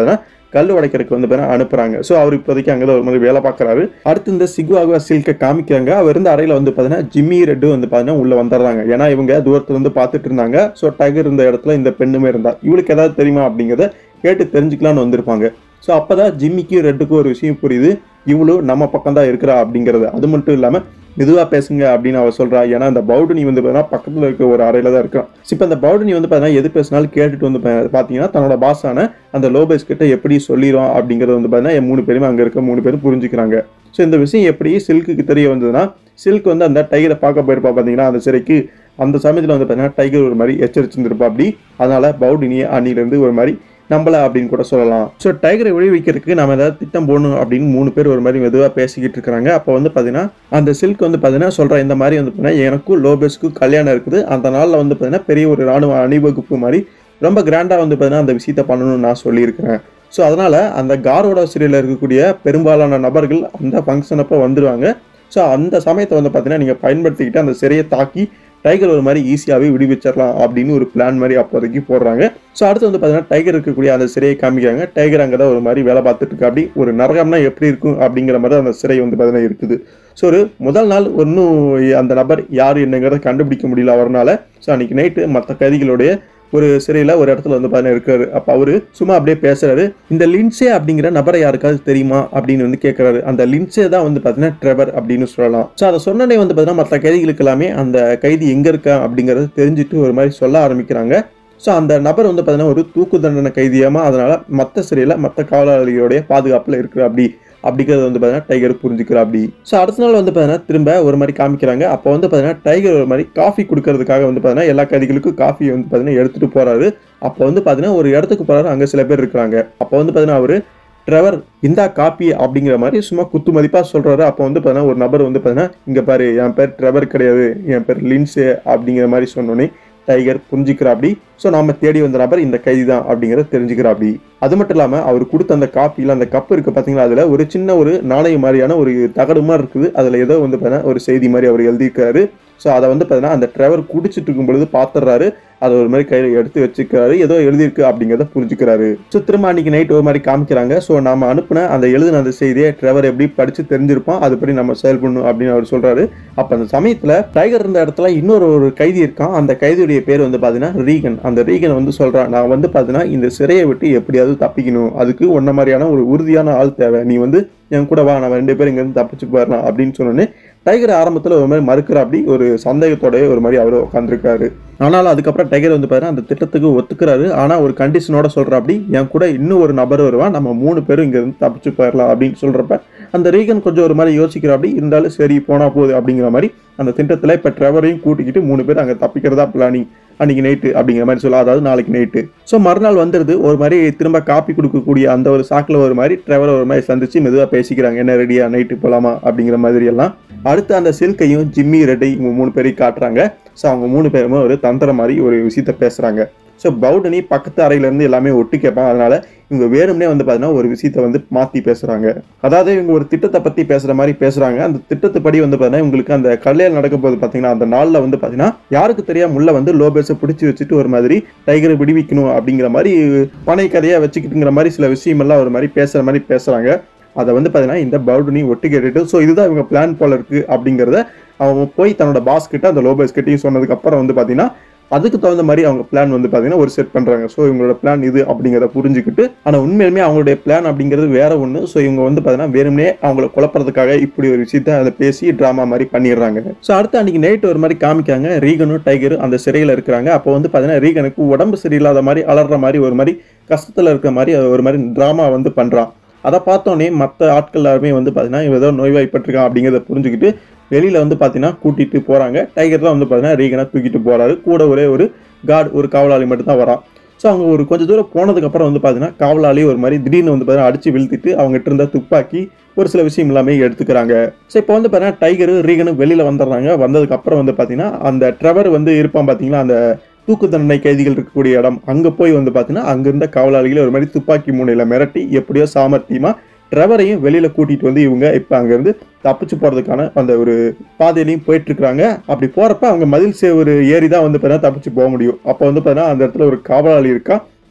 கல் உடைக்கிறதுக்கு வந்து பார்த்தீங்கன்னா அனுப்புறாங்க ஸோ அவர் இப்போதைக்கு அங்கே தான் ஒரு மாதிரி வேலை பார்க்குறாரு அடுத்து இந்த சிகுவாகுவா சில்கை காமிக்கிறாங்க அவர் இருந்த அறையில் வந்து பார்த்தீங்கன்னா ஜிம்மி ரெட்டு வந்து பார்த்தீங்கன்னா உள்ள வந்துடுறாங்க ஏன்னா இவங்க தூரத்துல இருந்து பார்த்துட்டு இருந்தாங்க ஸோ டைகர் இருந்த இடத்துல இந்த பெண்ணுமே இருந்தா இவளுக்கு ஏதாவது தெரியுமா அப்படிங்கிறத கேட்டு தெரிஞ்சுக்கலாம்னு வந்திருப்பாங்க ஸோ அப்பதான் ஜிம்மிக்கும் ரெட்டுக்கும் ஒரு விஷயம் புரியுது இவளும் நம்ம பக்கம் தான் இருக்கிறா அப்படிங்கிறது அது மட்டும் இல்லாமல் மெதுவாக பேசுங்க அப்படின்னு அவ சொல்றா ஏன்னா அந்த பவுடனி வந்து பார்த்தீங்கன்னா பக்கத்தில் இருக்க ஒரு அறையில தான் இருக்கான் இப்போ அந்த பவுடனி வந்து பார்த்தீங்கன்னா எது பேசினாலும் கேட்டுட்டு வந்து பா- பார்த்தீங்கன்னா தன்னோட பாஸான அந்த லோபேஸ் கிட்ட எப்படி சொல்லிடும் அப்படிங்கிறது வந்து பார்த்தீங்கன்னா என் மூணு பேருமே அங்கே இருக்க மூணு பேரும் புரிஞ்சுக்கிறாங்க ஸோ இந்த விஷயம் எப்படி சில்க்குக்கு தெரிய வந்ததுன்னா சில்க் வந்து அந்த டைகரை பார்க்க போயிருப்பா பார்த்தீங்கன்னா அந்த சிறைக்கு அந்த சமயத்தில் வந்து பார்த்தீங்கன்னா டைகர் ஒரு மாதிரி எச்சரிச்சிருந்திருப்பா அப்படி அதனால பவுடினியை அன்னிலேருந்து ஒரு மாதிரி நம்பல அப்படின்னு கூட சொல்லலாம் ஸோ டைகரை விளைவிக்கிறதுக்கு நம்ம ஏதாவது திட்டம் போடணும் அப்படின்னு மூணு பேர் ஒரு மாதிரி மெதுவாக பேசிக்கிட்டு இருக்கிறாங்க அப்போ வந்து பார்த்தீங்கன்னா அந்த சில்க் வந்து பார்த்தீங்கன்னா சொல்கிற இந்த மாதிரி வந்து பார்த்தீங்கன்னா எனக்கும் லோபேஸ்க்கும் கல்யாணம் இருக்குது அந்த நாளில் வந்து பார்த்தீங்கன்னா பெரிய ஒரு ராணுவ அணிவகுப்பு மாதிரி ரொம்ப கிராண்டாக வந்து பார்த்தீங்கன்னா அந்த விஷயத்தை பண்ணணும்னு நான் சொல்லியிருக்கிறேன் ஸோ அதனால் அந்த காரோட சிறையில் இருக்கக்கூடிய பெரும்பாலான நபர்கள் அந்த ஃபங்க்ஷன் அப்போ வந்துடுவாங்க ஸோ அந்த சமயத்தை வந்து பார்த்தீங்கன்னா நீங்கள் பயன்படுத்திக்கிட்டு அந்த சிறையை தாக்கி டைகர் ஒரு மாதிரி ஈஸியாகவே விடுவிச்சிடலாம் அப்படின்னு ஒரு பிளான் மாதிரி அப்போதைக்கு போடுறாங்க ஸோ அடுத்து வந்து பார்த்தீங்கன்னா டைகர் இருக்கக்கூடிய அந்த சிறையை காமிக்கிறாங்க டைகர் அங்கே தான் ஒரு மாதிரி வேலை பார்த்துட்டு இருக்கு அப்படி ஒரு நரகம்னா எப்படி இருக்கும் அப்படிங்கிற மாதிரி தான் அந்த சிறை வந்து பார்த்தீங்கன்னா இருக்குது ஸோ ஒரு முதல் நாள் ஒன்றும் அந்த நபர் யார் என்னங்கிறத கண்டுபிடிக்க முடியல அவர்னால ஸோ அன்னைக்கு நைட்டு மற்ற கைதிகளுடைய ஒரு சிறையில் ஒரு இடத்துல வந்து பார்த்தீங்கன்னா இருக்காரு அப்போ அவரு சும்மா அப்படியே பேசுறாரு இந்த லின்சே அப்படிங்கிற நபரை யாருக்காவது தெரியுமா அப்படின்னு வந்து கேட்குறாரு அந்த லின்சே தான் வந்து பார்த்தீங்கன்னா ட்ரெவர் அப்படின்னு சொல்லலாம் ஸோ அதை சொன்னனே வந்து பார்த்தீங்கன்னா மற்ற கைதிகளுக்கு எல்லாமே அந்த கைதி எங்கே இருக்கா அப்படிங்கிறத தெரிஞ்சுட்டு ஒரு மாதிரி சொல்ல ஆரம்பிக்கிறாங்க ஸோ அந்த நபர் வந்து பார்த்தீங்கன்னா ஒரு தூக்கு தண்டனை கைதியாம அதனால மற்ற சிறையில் மற்ற காவலாளிகளுடைய பாதுகாப்பில் இருக்கிற அப்படி அப்படிங்கிறது வந்து பார்த்தீங்கன்னா டைகர் புரிஞ்சுக்கிறா அப்படி ஸோ அடுத்த நாள் வந்து பார்த்தீங்கன்னா திரும்ப ஒரு மாதிரி காமிக்கிறாங்க அப்போ வந்து பார்த்தீங்கன்னா டைகர் ஒரு மாதிரி காஃபி கொடுக்கறதுக்காக வந்து பார்த்தீங்கன்னா எல்லா கைதிகளுக்கும் காஃபி வந்து பார்த்தீங்கன்னா எடுத்துட்டு போறாரு அப்போ வந்து பார்த்தீங்கன்னா ஒரு இடத்துக்கு போறாரு அங்கே சில பேர் இருக்கிறாங்க அப்போ வந்து பார்த்தீங்கன்னா அவரு ட்ரெவர் இந்தா காப்பி அப்படிங்கிற மாதிரி சும்மா குத்து மதிப்பாக சொல்கிறாரு அப்போ வந்து பார்த்தீங்கன்னா ஒரு நபர் வந்து பார்த்தீங்கன்னா இங்கே பாரு என் பேர் ட்ரெவர் கிடையாது என் பேர் லின்ஸு அப்படிங்கிற மாதிரி சொன்னோன்னே டைகர் புரிஞ்சுக்கிறாப்படி ஸோ நாம தேடி வந்த நபர் இந்த கைதி தான் அப்படிங்கிறத தெரிஞ்சுக்கிறாப்படி அது மட்டும் இல்லாமல் அவர் கொடுத்த அந்த காப்பியில் அந்த கப் இருக்குது பார்த்தீங்களா அதில் ஒரு சின்ன ஒரு நாணயம் மாதிரியான ஒரு தகடு மாதிரி இருக்குது அதில் ஏதோ வந்து பார்த்தீங்கன்னா ஒரு செய்தி மாதிரி அவர் எழுதியிருக்காரு ஸோ அதை வந்து பார்த்தீங்கன்னா அந்த ட்ரெவர் குடிச்சிட்டு இருக்கும் பொழுது பார்த்துடுறாரு அதை ஒரு மாதிரி கையில் எடுத்து வச்சுக்கிறாரு ஏதோ எழுதியிருக்கு அப்படிங்கிறத புரிஞ்சுக்கிறாரு ஸோ திரும்ப அன்னைக்கு நைட் ஒரு மாதிரி காமிக்கிறாங்க ஸோ நாம அனுப்புன அந்த எழுதின அந்த செய்தியை ட்ரெவர் எப்படி படித்து தெரிஞ்சிருப்பான் அதுபடி நம்ம செயல்படணும் அப்படின்னு அவர் சொல்றாரு அப்போ அந்த சமயத்தில் டைகர் இருந்த இடத்துல இன்னொரு ஒரு கைதி இருக்கான் அந்த கைதியுடைய பேர் வந்து பார்த்தீங்கன்னா ரீகன் அந்த ரீகன் வந்து சொல்றான் நான் வந்து பார்த்தீங்கன்னா இந்த சிறையை விட்டு எப்படியாவது தப்பிக்கணும் அதுக்கு ஒன்ன மாதிரியான ஒரு உறுதியான ஆள் தேவை நீ வந்து என் கூட வா நம்ம ரெண்டு பேரும் இங்கேருந்து தப்பிச்சு போயிடலாம் அப்படின்னு சொன்னோன்னே டைகர் ஆரம்பத்தில் ஒரு மாதிரி மறுக்கிற அப்படி ஒரு சந்தேகத்தோடய ஒரு மாதிரி அவர் உட்காந்துருக்காரு ஆனாலும் அதுக்கப்புறம் டைகர் வந்து பார்த்தீங்கன்னா அந்த திட்டத்துக்கு ஒத்துக்கிறாரு ஆனால் ஒரு கண்டிஷனோட சொல்கிற அப்படி என் கூட இன்னும் ஒரு நபர் வருவான் நம்ம மூணு பேரும் இங்கேருந்து தப்பிச்சு போயிடலாம் அப்படின்னு சொல்கிறப்ப அந்த ரீகன் கொஞ்சம் ஒரு மாதிரி யோசிக்கிற அப்படி இருந்தாலும் சரி போனா போகுது அப்படிங்கிற மாதிரி அந்த திட்டத்தில் இப்போ ட்ரெவரையும் கூட்டிக்கிட்டு மூணு பேர் அங்கே தப்பிக்கிறதா பிளானிங் அன்னைக்கு நைட்டு அப்படிங்கிற மாதிரி சொல்ல அதாவது நாளைக்கு நைட்டு ஸோ மறுநாள் வந்துடுது ஒரு மாதிரி திரும்ப காப்பி கொடுக்கக்கூடிய அந்த ஒரு சாக்கில் ஒரு மாதிரி ட்ரெவரை ஒரு மாதிரி சந்திச்சு மெதுவாக பேசிக்கிறாங்க என்ன ரெடியா நைட்டு போகலாமா அப்படிங்கிற மாதிரி எல்லாம் அடுத்து அந்த சில்கையும் ஜிம்மி ரெட்டை இவங்க மூணு பேரையும் காட்டுறாங்க ஸோ அவங்க மூணு பேருமே ஒரு தந்திரம் மாதிரி ஒரு விஷயத்த பேசுகிறாங்க ஸோ பவுடனி பக்கத்து அறையிலேருந்து எல்லாமே ஒட்டு கேட்பான் அதனால இவங்க வேணும்னே வந்து பார்த்தீங்கன்னா ஒரு விஷயத்த வந்து மாற்றி பேசுகிறாங்க அதாவது இவங்க ஒரு திட்டத்தை பற்றி பேசுகிற மாதிரி பேசுகிறாங்க அந்த திட்டத்துப்படி வந்து பார்த்தீங்கன்னா இவங்களுக்கு அந்த கல்யாணம் நடக்கும் போது பார்த்தீங்கன்னா அந்த நாளில் வந்து பார்த்தீங்கன்னா யாருக்கு தெரியாம உள்ள வந்து லோபேஸை பிடிச்சி வச்சுட்டு ஒரு மாதிரி டைகரை விடுவிக்கணும் அப்படிங்கிற மாதிரி பனை கதையாக வச்சுக்கிட்டுங்கிற மாதிரி சில விஷயமெல்லாம் ஒரு மாதிரி பேசுகிற மாதிரி பேசுகிறாங்க அதை வந்து பார்த்தீங்கன்னா இந்த பவுடனி ஒட்டு கேட்டுட்டு ஸோ இதுதான் இவங்க பிளான் போல இருக்கு அப்படிங்கிறத அவன் போய் தன்னோட பாஸ் கிட்ட அந்த லோபேஸ் கிட்டையும் சொன்னதுக்கு அப்புறம் வந்து பார்த்தீங்கன்னா அதுக்கு தகுந்த மாதிரி அவங்க பிளான் வந்து பார்த்தீங்கன்னா ஒரு செட் பண்ணுறாங்க ஸோ இவங்களோட பிளான் இது அப்படிங்கிறத புரிஞ்சுக்கிட்டு ஆனால் உண்மையிலுமே அவங்களுடைய பிளான் அப்படிங்கிறது வேற ஒன்று ஸோ இவங்க வந்து பார்த்தீங்கன்னா வேணும்னே அவங்கள குழப்பறதுக்காக இப்படி ஒரு விஷயத்த அதை பேசி ட்ராமா மாதிரி பண்ணிடுறாங்க ஸோ அடுத்து அன்னைக்கு நைட் ஒரு மாதிரி காமிக்காங்க ரீகனும் டைகரும் அந்த சிறையில் இருக்கிறாங்க அப்போ வந்து பார்த்தீங்கன்னா ரீகனுக்கு உடம்பு சரியில்லாத மாதிரி அலற மாதிரி ஒரு மாதிரி கஷ்டத்தில் இருக்கிற மாதிரி ஒரு மாதிரி ட்ராமா வந்து பண்ணுறான் அதை பார்த்தோன்னே மற்ற ஆட்கள் எல்லாருமே வந்து பார்த்தீங்கன்னா இவன் ஏதோ நோய்வாய்ப்பட்டிருக்கான் அப்படிங்கிறத புரிஞ்சுக்கிட்டு வெளியில் வந்து பார்த்தீங்கன்னா கூட்டிகிட்டு போகிறாங்க டைகர் தான் வந்து பார்த்தீங்கன்னா ரீகனை தூக்கிட்டு போகிறாரு கூட ஒரே ஒரு கார்டு ஒரு காவலாளி மட்டும் தான் வரான் ஸோ அவங்க ஒரு கொஞ்சம் தூரம் போனதுக்கப்புறம் வந்து பார்த்தீங்கன்னா காவலாளி ஒரு மாதிரி திடீர்னு வந்து பார்த்தீங்கன்னா அடிச்சு வீழ்த்திட்டு அவங்ககிட்ட இருந்த துப்பாக்கி ஒரு சில விஷயம் எல்லாமே எடுத்துக்கிறாங்க ஸோ இப்போ வந்து பார்த்தீங்கன்னா டைகரு ரீகனும் வெளியில் வந்துடுறாங்க வந்ததுக்கப்புறம் வந்து பார்த்தீங்கன்னா அந்த ட்ரெவர் வந்து இருப்பான் பார்த்தீங்களா அந்த தூக்கு தண்டனை கைதிகள் இருக்கக்கூடிய இடம் அங்கே போய் வந்து பார்த்தீங்கன்னா அங்கே இருந்த காவலாளிகளை ஒரு மாதிரி துப்பாக்கி முனையில் மிரட்டி எப்படியோ சாமர்த்தியமாக ட்ரெவரையும் வெளியில் கூட்டிகிட்டு வந்து இவங்க இப்போ அங்கேருந்து தப்பிச்சு போகிறதுக்கான அந்த ஒரு பாதையிலையும் போயிட்டு இருக்காங்க அப்படி போகிறப்ப அவங்க மதில் சேவர் ஏறி தான் வந்து பார்த்தீங்கன்னா தப்பிச்சு போக முடியும் அப்போ வந்து பார்த்தீங்கன்னா அந்த இடத்துல ஒரு காவலாளி இருக்கா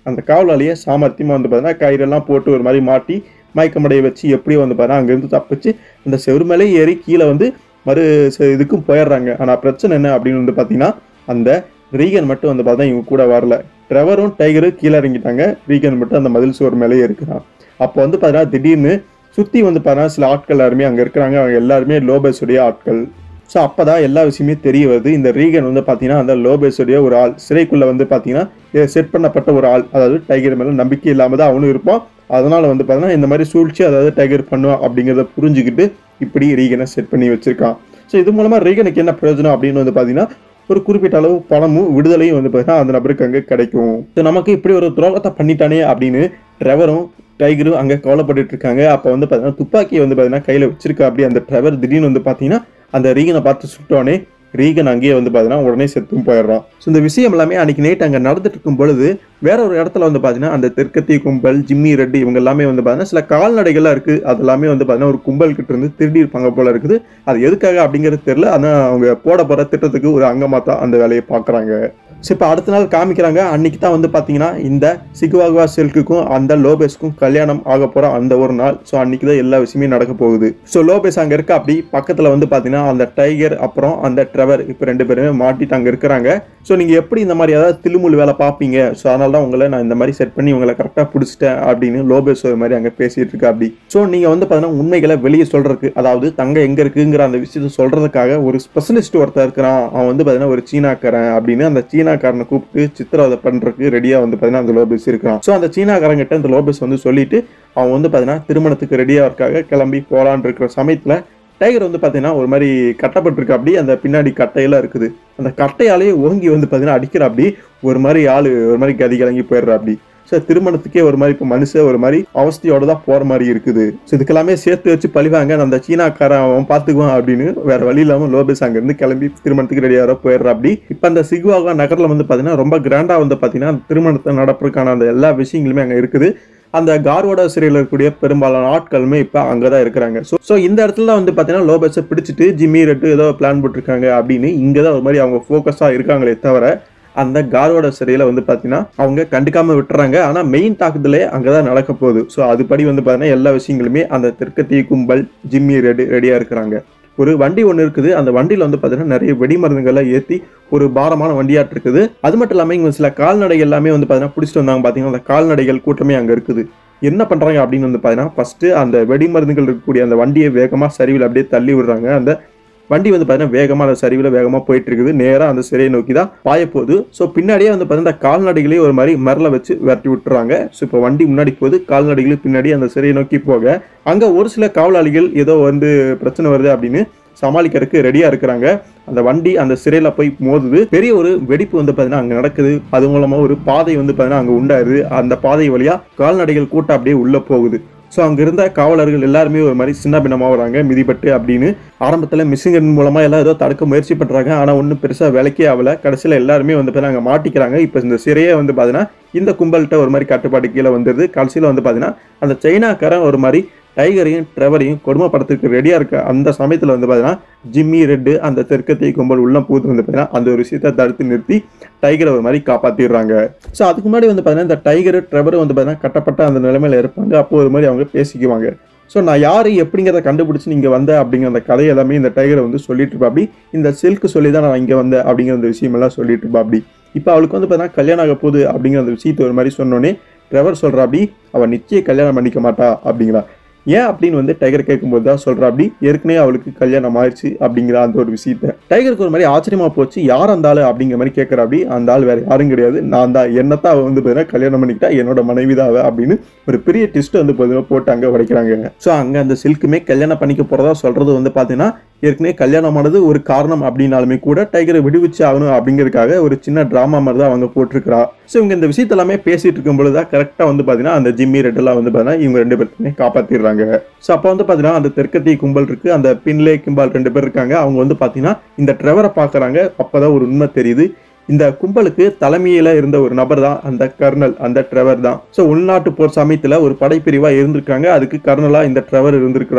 அந்த காவலாளியை சாமர்த்தியமாக வந்து பார்த்தீங்கன்னா கயிறெல்லாம் போட்டு ஒரு மாதிரி மாட்டி மயக்கமடைய வச்சு எப்படியோ வந்து பார்த்தீங்கன்னா அங்கேருந்து தப்பிச்சு அந்த செவரு மேலே ஏறி கீழே வந்து மறு ச- இதுக்கும் போயிடுறாங்க ஆனால் பிரச்சனை என்ன அப்படின்னு வந்து பார்த்தீங்கன்னா அந்த ரீகன் மட்டும் வந்து பார்த்தா இவங்க கூட வரல ட்ரெவரும் டைகரும் கீழே இறங்கிட்டாங்க ரீகன் மட்டும் அந்த மதில் சுவர் மேலே இருக்கிறான் அப்போ வந்து பார்த்தீங்கன்னா திடீர்னு சுற்றி வந்து பார்த்தீங்கன்னா சில ஆட்கள் எல்லாருமே அங்கே இருக்கிறாங்க அவங்க எல்லாருமே லோபேஸுடைய ஆட்கள் ஸோ அப்போ தான் எல்லா விஷயமே தெரிய வருது இந்த ரீகன் வந்து பார்த்தீங்கன்னா அந்த லோபேஸுடைய ஒரு ஆள் சிறைக்குள்ளே வந்து பார்த்தீங்கன்னா செட் பண்ணப்பட்ட ஒரு ஆள் அதாவது டைகர் மேலே நம்பிக்கை இல்லாமல் தான் அவனும் இருப்பான் அதனால வந்து பார்த்தீங்கன்னா இந்த மாதிரி சூழ்ச்சி அதாவது டைகர் பண்ணுவான் அப்படிங்கிறத புரிஞ்சுக்கிட்டு இப்படி ரீகனை செட் பண்ணி வச்சிருக்கான் ஸோ இது மூலமாக ரீகனுக்கு என்ன பிரயோஜனம் அப்படின்னு வந்து பார்த்தீங்கன்னா ஒரு குறிப்பிட்ட அளவு பணமும் விடுதலையும் வந்து பார்த்தீங்கன்னா அந்த நபருக்கு அங்கே கிடைக்கும் ஸோ நமக்கு இப்படி ஒரு துரோகத்தை பண்ணிட்டானே அப்படின்னு ட்ரெவரும் டைகரும் அங்கே கவலைப்பட்டுட்டு இருக்காங்க அப்போ வந்து பார்த்தீங்கன்னா துப்பாக்கியை வந்து பார்த்தீங்கன்னா கையில் வச்சிருக்கா அப்படி அந்த ட்ரெவர் திடீர்னு வந்து பார்த்தீங்கன்னா அந்த ரீகனை பார்த்து சுட்டோடனே ரீகன் அங்கேயே வந்து பார்த்தீங்கன்னா உடனே செத்தும் போயிடுறான் ஸோ இந்த விஷயம் எல்லாமே அன்னைக்கு நைட் அங்கே நடந்துட்டு இருக்கும் பொழுது வேற ஒரு இடத்துல வந்து பார்த்தீங்கன்னா அந்த தெற்கத்தி கும்பல் ஜிம்மி ரெட்டி இவங்க எல்லாமே வந்து பார்த்தீங்கன்னா சில கால்நடைகள்லாம் இருக்குது அது எல்லாமே வந்து பார்த்தீங்கன்னா ஒரு கும்பல் கிட்ட இருந்து திருடி இருப்பாங்க போல இருக்குது அது எதுக்காக அப்படிங்கிறது தெரியல ஆனால் அவங்க போட போகிற திட்டத்துக்கு ஒரு அங்கமாக தான் அந்த வேலையை பார்க்குறாங்க ஸோ இப்போ அடுத்த நாள் காமிக்கிறாங்க அன்னைக்கு தான் வந்து பார்த்தீங்கன்னா இந்த சிகுவாகுவா சில்க்குக்கும் அந்த லோபேஸ்க்கும் கல்யாணம் ஆக போகிற அந்த ஒரு நாள் ஸோ அன்னைக்கு தான் எல்லா விஷயமே நடக்க போகுது ஸோ லோபேஸ் அங்கே இருக்க அப்படி பக்கத்தில் வந்து பார்த்தீங்கன்னா அந்த டைகர் அப்புறம் அந்த ட்ரெவர் இப்போ ரெண்டு பேருமே மாட்டிட்டு அங்கே இருக்கிறாங்க ஸோ நீங்கள் எப்படி இந்த மாதிரி ஏதாவது தில்லுமுள் வேலை பார்ப்பீங்க ஸோ அதனால தான் உங்களை நான் இந்த மாதிரி செட் பண்ணி உங்களை கரெக்டாக பிடிச்சிட்டேன் அப்படின்னு லோபேஸ் ஒரு மாதிரி அங்கே பேசிட்டு இருக்கா அப்படி ஸோ நீங்கள் வந்து பார்த்தீங்கன்னா உண்மைகளை வெளியே சொல்றதுக்கு அதாவது தங்க எங்கே இருக்குங்கிற அந்த விஷயத்தை சொல்றதுக்காக ஒரு ஸ்பெஷலிஸ்ட் ஒருத்தர் இருக்கிறான் அவன் வந்து பார்த்தீங்கன்னா ஒரு சீனாக்காரன் அப்படின்னு அந்த சீனாக்காரனை கூப்பிட்டு சித்திரவதை பண்ணுறதுக்கு ரெடியாக வந்து பார்த்தீங்கன்னா அந்த லோபேஸ் இருக்கான் ஸோ அந்த சீனாக்காரங்கிட்ட அந்த லோபேஸ் வந்து சொல்லிட்டு அவன் வந்து பார்த்தீங்கன்னா திருமணத்துக்கு ரெடியாக இருக்காக கிளம்பி போகலான் இருக்கிற சமயத்தில் டைகர் வந்து பார்த்தீங்கன்னா ஒரு மாதிரி கட்டப்பட்டிருக்கு அப்படி அந்த பின்னாடி கட்டையெல்லாம் இருக்குது அந்த கட்டையாலேயே ஓங்கி வந்து பார்த்தீங்கன்னா அடிக்கிற அப்படி ஒரு மாதிரி ஆளு ஒரு மாதிரி கதி கலங்கி போயிடுற அப்படி ஸோ திருமணத்துக்கே ஒரு மாதிரி இப்போ மனுஷன் ஒரு மாதிரி அவஸ்தையோட தான் போகிற மாதிரி இருக்குது ஸோ இதுக்கெல்லாமே சேர்த்து வச்சு பழிவாங்க அந்த சீனாக்காரன் அவன் பார்த்துக்குவான் அப்படின்னு வேற வழி இல்லாமல் லோபேஸ் அங்கேருந்து கிளம்பி திருமணத்துக்கு ரெடியாக போயிடுற அப்படி இப்போ அந்த சிகுவாகா நகரில் வந்து பார்த்தீங்கன்னா ரொம்ப கிராண்டாக வந்து பார்த்தீங்கன்னா அந்த திருமணத்தை நடப்பதற்கான அந்த எல்லா விஷயங்களுமே அங்கே இருக்குது அந்த கார்வோட சிறையில் இருக்கக்கூடிய பெரும்பாலான ஆட்களுமே இப்போ அங்கே தான் இருக்கிறாங்க ஸோ ஸோ இந்த இடத்துல வந்து பார்த்தீங்கன்னா லோபஸை பிடிச்சிட்டு ஜிம்மி ரெட்டு ஏதோ பிளான் போட்டிருக்காங்க அப்படின்னு இங்கே தான் ஒரு மாதிரி அவங்க ஃபோக்கஸாக இருக்காங்களே தவிர அந்த கார்வோட சிறையில் வந்து பார்த்தீங்கன்னா அவங்க கண்டுக்காம விட்டுறாங்க ஆனால் மெயின் தாக்குதலே அங்கே தான் நடக்க போகுது ஸோ அதுபடி வந்து பார்த்தீங்கன்னா எல்லா விஷயங்களுமே அந்த தெற்கத்திய கும்பல் ஜிம்மி ரெடு ரெடியாக இருக்கிறாங்க ஒரு வண்டி ஒன்று இருக்குது அந்த வண்டியில் வந்து பார்த்தீங்கன்னா நிறைய வெடிமருந்துகளை ஏற்றி ஒரு பாரமான வண்டியாட்டு இருக்குது அது மட்டும் இல்லாமல் இங்கே சில கால்நடைகள் எல்லாமே வந்து பார்த்தீங்கன்னா பிடிச்சிட்டு வந்தாங்க பார்த்தீங்கன்னா அந்த கால்நடைகள் கூட்டமே அங்கே இருக்குது என்ன பண்ணுறாங்க அப்படின்னு வந்து பார்த்தீங்கன்னா ஃபஸ்ட்டு அந்த வெடிமருந்துகள் இருக்கக்கூடிய அந்த வண்டியை வேகமாக சரிவில் அப்படியே தள்ளி விடுறாங்க அந்த வண்டி வந்து பார்த்தீங்கன்னா வேகமாக அந்த சரிவில் வேகமாக போயிட்டு இருக்குது நேராக அந்த சிறையை நோக்கி தான் பாய போகுது ஸோ பின்னாடியே வந்து பார்த்தீங்கன்னா இந்த கால்நடைகளையும் ஒரு மாதிரி மரல வச்சு விரட்டி விட்டுறாங்க ஸோ இப்போ வண்டி முன்னாடி போகுது கால்நடைகளும் பின்னாடி அந்த சிறையை நோக்கி போக அங்கே ஒரு சில காவலாளிகள் ஏதோ வந்து பிரச்சனை வருது அப்படின்னு சமாளிக்கிறதுக்கு ரெடியாக இருக்கிறாங்க அந்த வண்டி அந்த சிறையில் போய் மோதுது பெரிய ஒரு வெடிப்பு வந்து பார்த்தீங்கன்னா அங்கே நடக்குது அது மூலமாக ஒரு பாதை வந்து பார்த்தீங்கன்னா அங்கே உண்டாயிருது அந்த பாதை வழியாக கால்நடைகள் கூட்டம் அப்படியே உள்ளே போகுது ஸோ அங்கே இருந்த காவலர்கள் எல்லாருமே ஒரு மாதிரி சின்ன பின்னமாக வராங்க மிதிப்பட்டு அப்படின்னு ஆரம்பத்தில் மிஷின் மூலமாக எல்லாம் ஏதோ தடுக்க முயற்சி பண்ணுறாங்க ஆனால் ஒன்றும் பெருசாக விலைக்கே ஆகல கடைசியில் எல்லாருமே வந்து பார்த்தீங்கன்னா அங்கே மாட்டிக்கிறாங்க இப்போ இந்த சிறையே வந்து பார்த்தீங்கன்னா இந்த கும்பல்கிட்ட ஒரு மாதிரி கட்டுப்பாடு கீழே வந்துடுது கடைசியில் வந்து பார்த்தீங்கன்னா அந்த சைனாக்காரன் ஒரு மாதிரி டைகரையும் ட்ரெவரையும் கொடுமைப்படுத்துறதுக்கு ரெடியாக இருக்க அந்த சமயத்தில் வந்து பார்த்தீங்கன்னா ஜிம்மி ரெட்டு அந்த தெற்கத்திய கும்பல் உள்ள பூத்து வந்து பார்த்தீங்கன்னா அந்த ஒரு விஷயத்தை தடுத்து நிறுத்தி டைகரை ஒரு மாதிரி காப்பாற்றிடுறாங்க ஸோ அதுக்கு முன்னாடி வந்து பார்த்தீங்கன்னா இந்த டைகர் ட்ரெவர் வந்து பார்த்தீங்கன்னா கட்டப்பட்ட அந்த நிலைமையில இருப்பாங்க அப்போ ஒரு மாதிரி அவங்க பேசிக்குவாங்க ஸோ நான் யார் எப்படிங்கிறத கண்டுபிடிச்சி நீங்கள் வந்த அப்படிங்கிற அந்த கதை எல்லாமே இந்த டைகரை வந்து சொல்லிட்டு இருப்பா அப்படி இந்த சில்க்கு சொல்லி தான் நான் இங்கே வந்தேன் அப்படிங்கிற அந்த விஷயமெல்லாம் சொல்லிட்டு இருப்பா அப்படி இப்போ அவளுக்கு வந்து பார்த்தீங்கன்னா கல்யாணம் ஆக போகுது அப்படிங்கிற அந்த விஷயத்தை ஒரு மாதிரி சொன்னோன்னே ட்ரெவர் சொல்கிறா அப்படி அவள் நிச்சயம் கல்யாணம் பண்ணிக்க மாட்டா அப்படிங்கிறா ஏன் அப்படின்னு வந்து டைகர் கேட்கும்போது தான் சொல்கிறா அப்படி ஏற்கனவே அவளுக்கு கல்யாணம் ஆயிடுச்சு அப்படிங்கிற அந்த ஒரு விஷயத்த டைகருக்கு ஒரு மாதிரி ஆச்சரியமா போச்சு யார் அந்த ஆளு அப்படிங்கிற மாதிரி கேட்குற அப்படி அந்த ஆள் வேற யாரும் கிடையாது நான் தான் என்னத்தான் அவள் வந்து பார்த்தீங்கன்னா கல்யாணம் பண்ணிக்கிட்டா என்னோட மனைவி தான் அவ அப்படின்னு ஒரு பெரிய ட்விஸ்ட் வந்து பார்த்தீங்கன்னா போட்டு அங்கே உடைக்கிறாங்க ஸோ அங்கே அந்த சில்க்குமே கல்யாணம் பண்ணிக்க போகிறதா சொல்கிறது வந்து பார்த்தீங்கன்னா ஏற்கனவே கல்யாணமானது ஒரு காரணம் அப்படின்னாலுமே கூட டைகரை விடுவிச்சு ஆகணும் அப்படிங்கிறதுக்காக ஒரு சின்ன ட்ராமா மாதிரி தான் அவங்க போட்டிருக்கிறா ஸோ இவங்க இந்த விஷயத்த எல்லாமே பேசிட்டு இருக்கும் பொழுது தான் கரெக்டாக வந்து பார்த்தீங்கன்னா அந்த ஜிம்மி ரெட்டெல்லாம் வந்து பார்த்தீங்கன்னா இவங்க ரெண்டு பேருக்குமே காப்பாற்றிடுறாங்க ஸோ அப்போ வந்து பார்த்தீங்கன்னா அந்த தெற்கத்தி கும்பல் இருக்கு அந்த பின்லே கிம்பால் ரெண்டு பேர் இருக்காங்க அவங்க வந்து பார்த்தீங்கன்னா இந்த ட்ரெவரை பார்க்குறாங்க அப்போதான் ஒரு உண்மை தெரியுது இந்த கும்பலுக்கு தலைமையில இருந்த ஒரு நபர் தான் அந்த கர்னல் அந்த ட்ரெவர் தான் ஸோ உள்நாட்டு போர் சமயத்தில் ஒரு படைப்பிரிவா இருந்திருக்காங்க அதுக்கு கர்னலா இந்த ட்ரெவர் இருந்திருக்கிறா அப்படி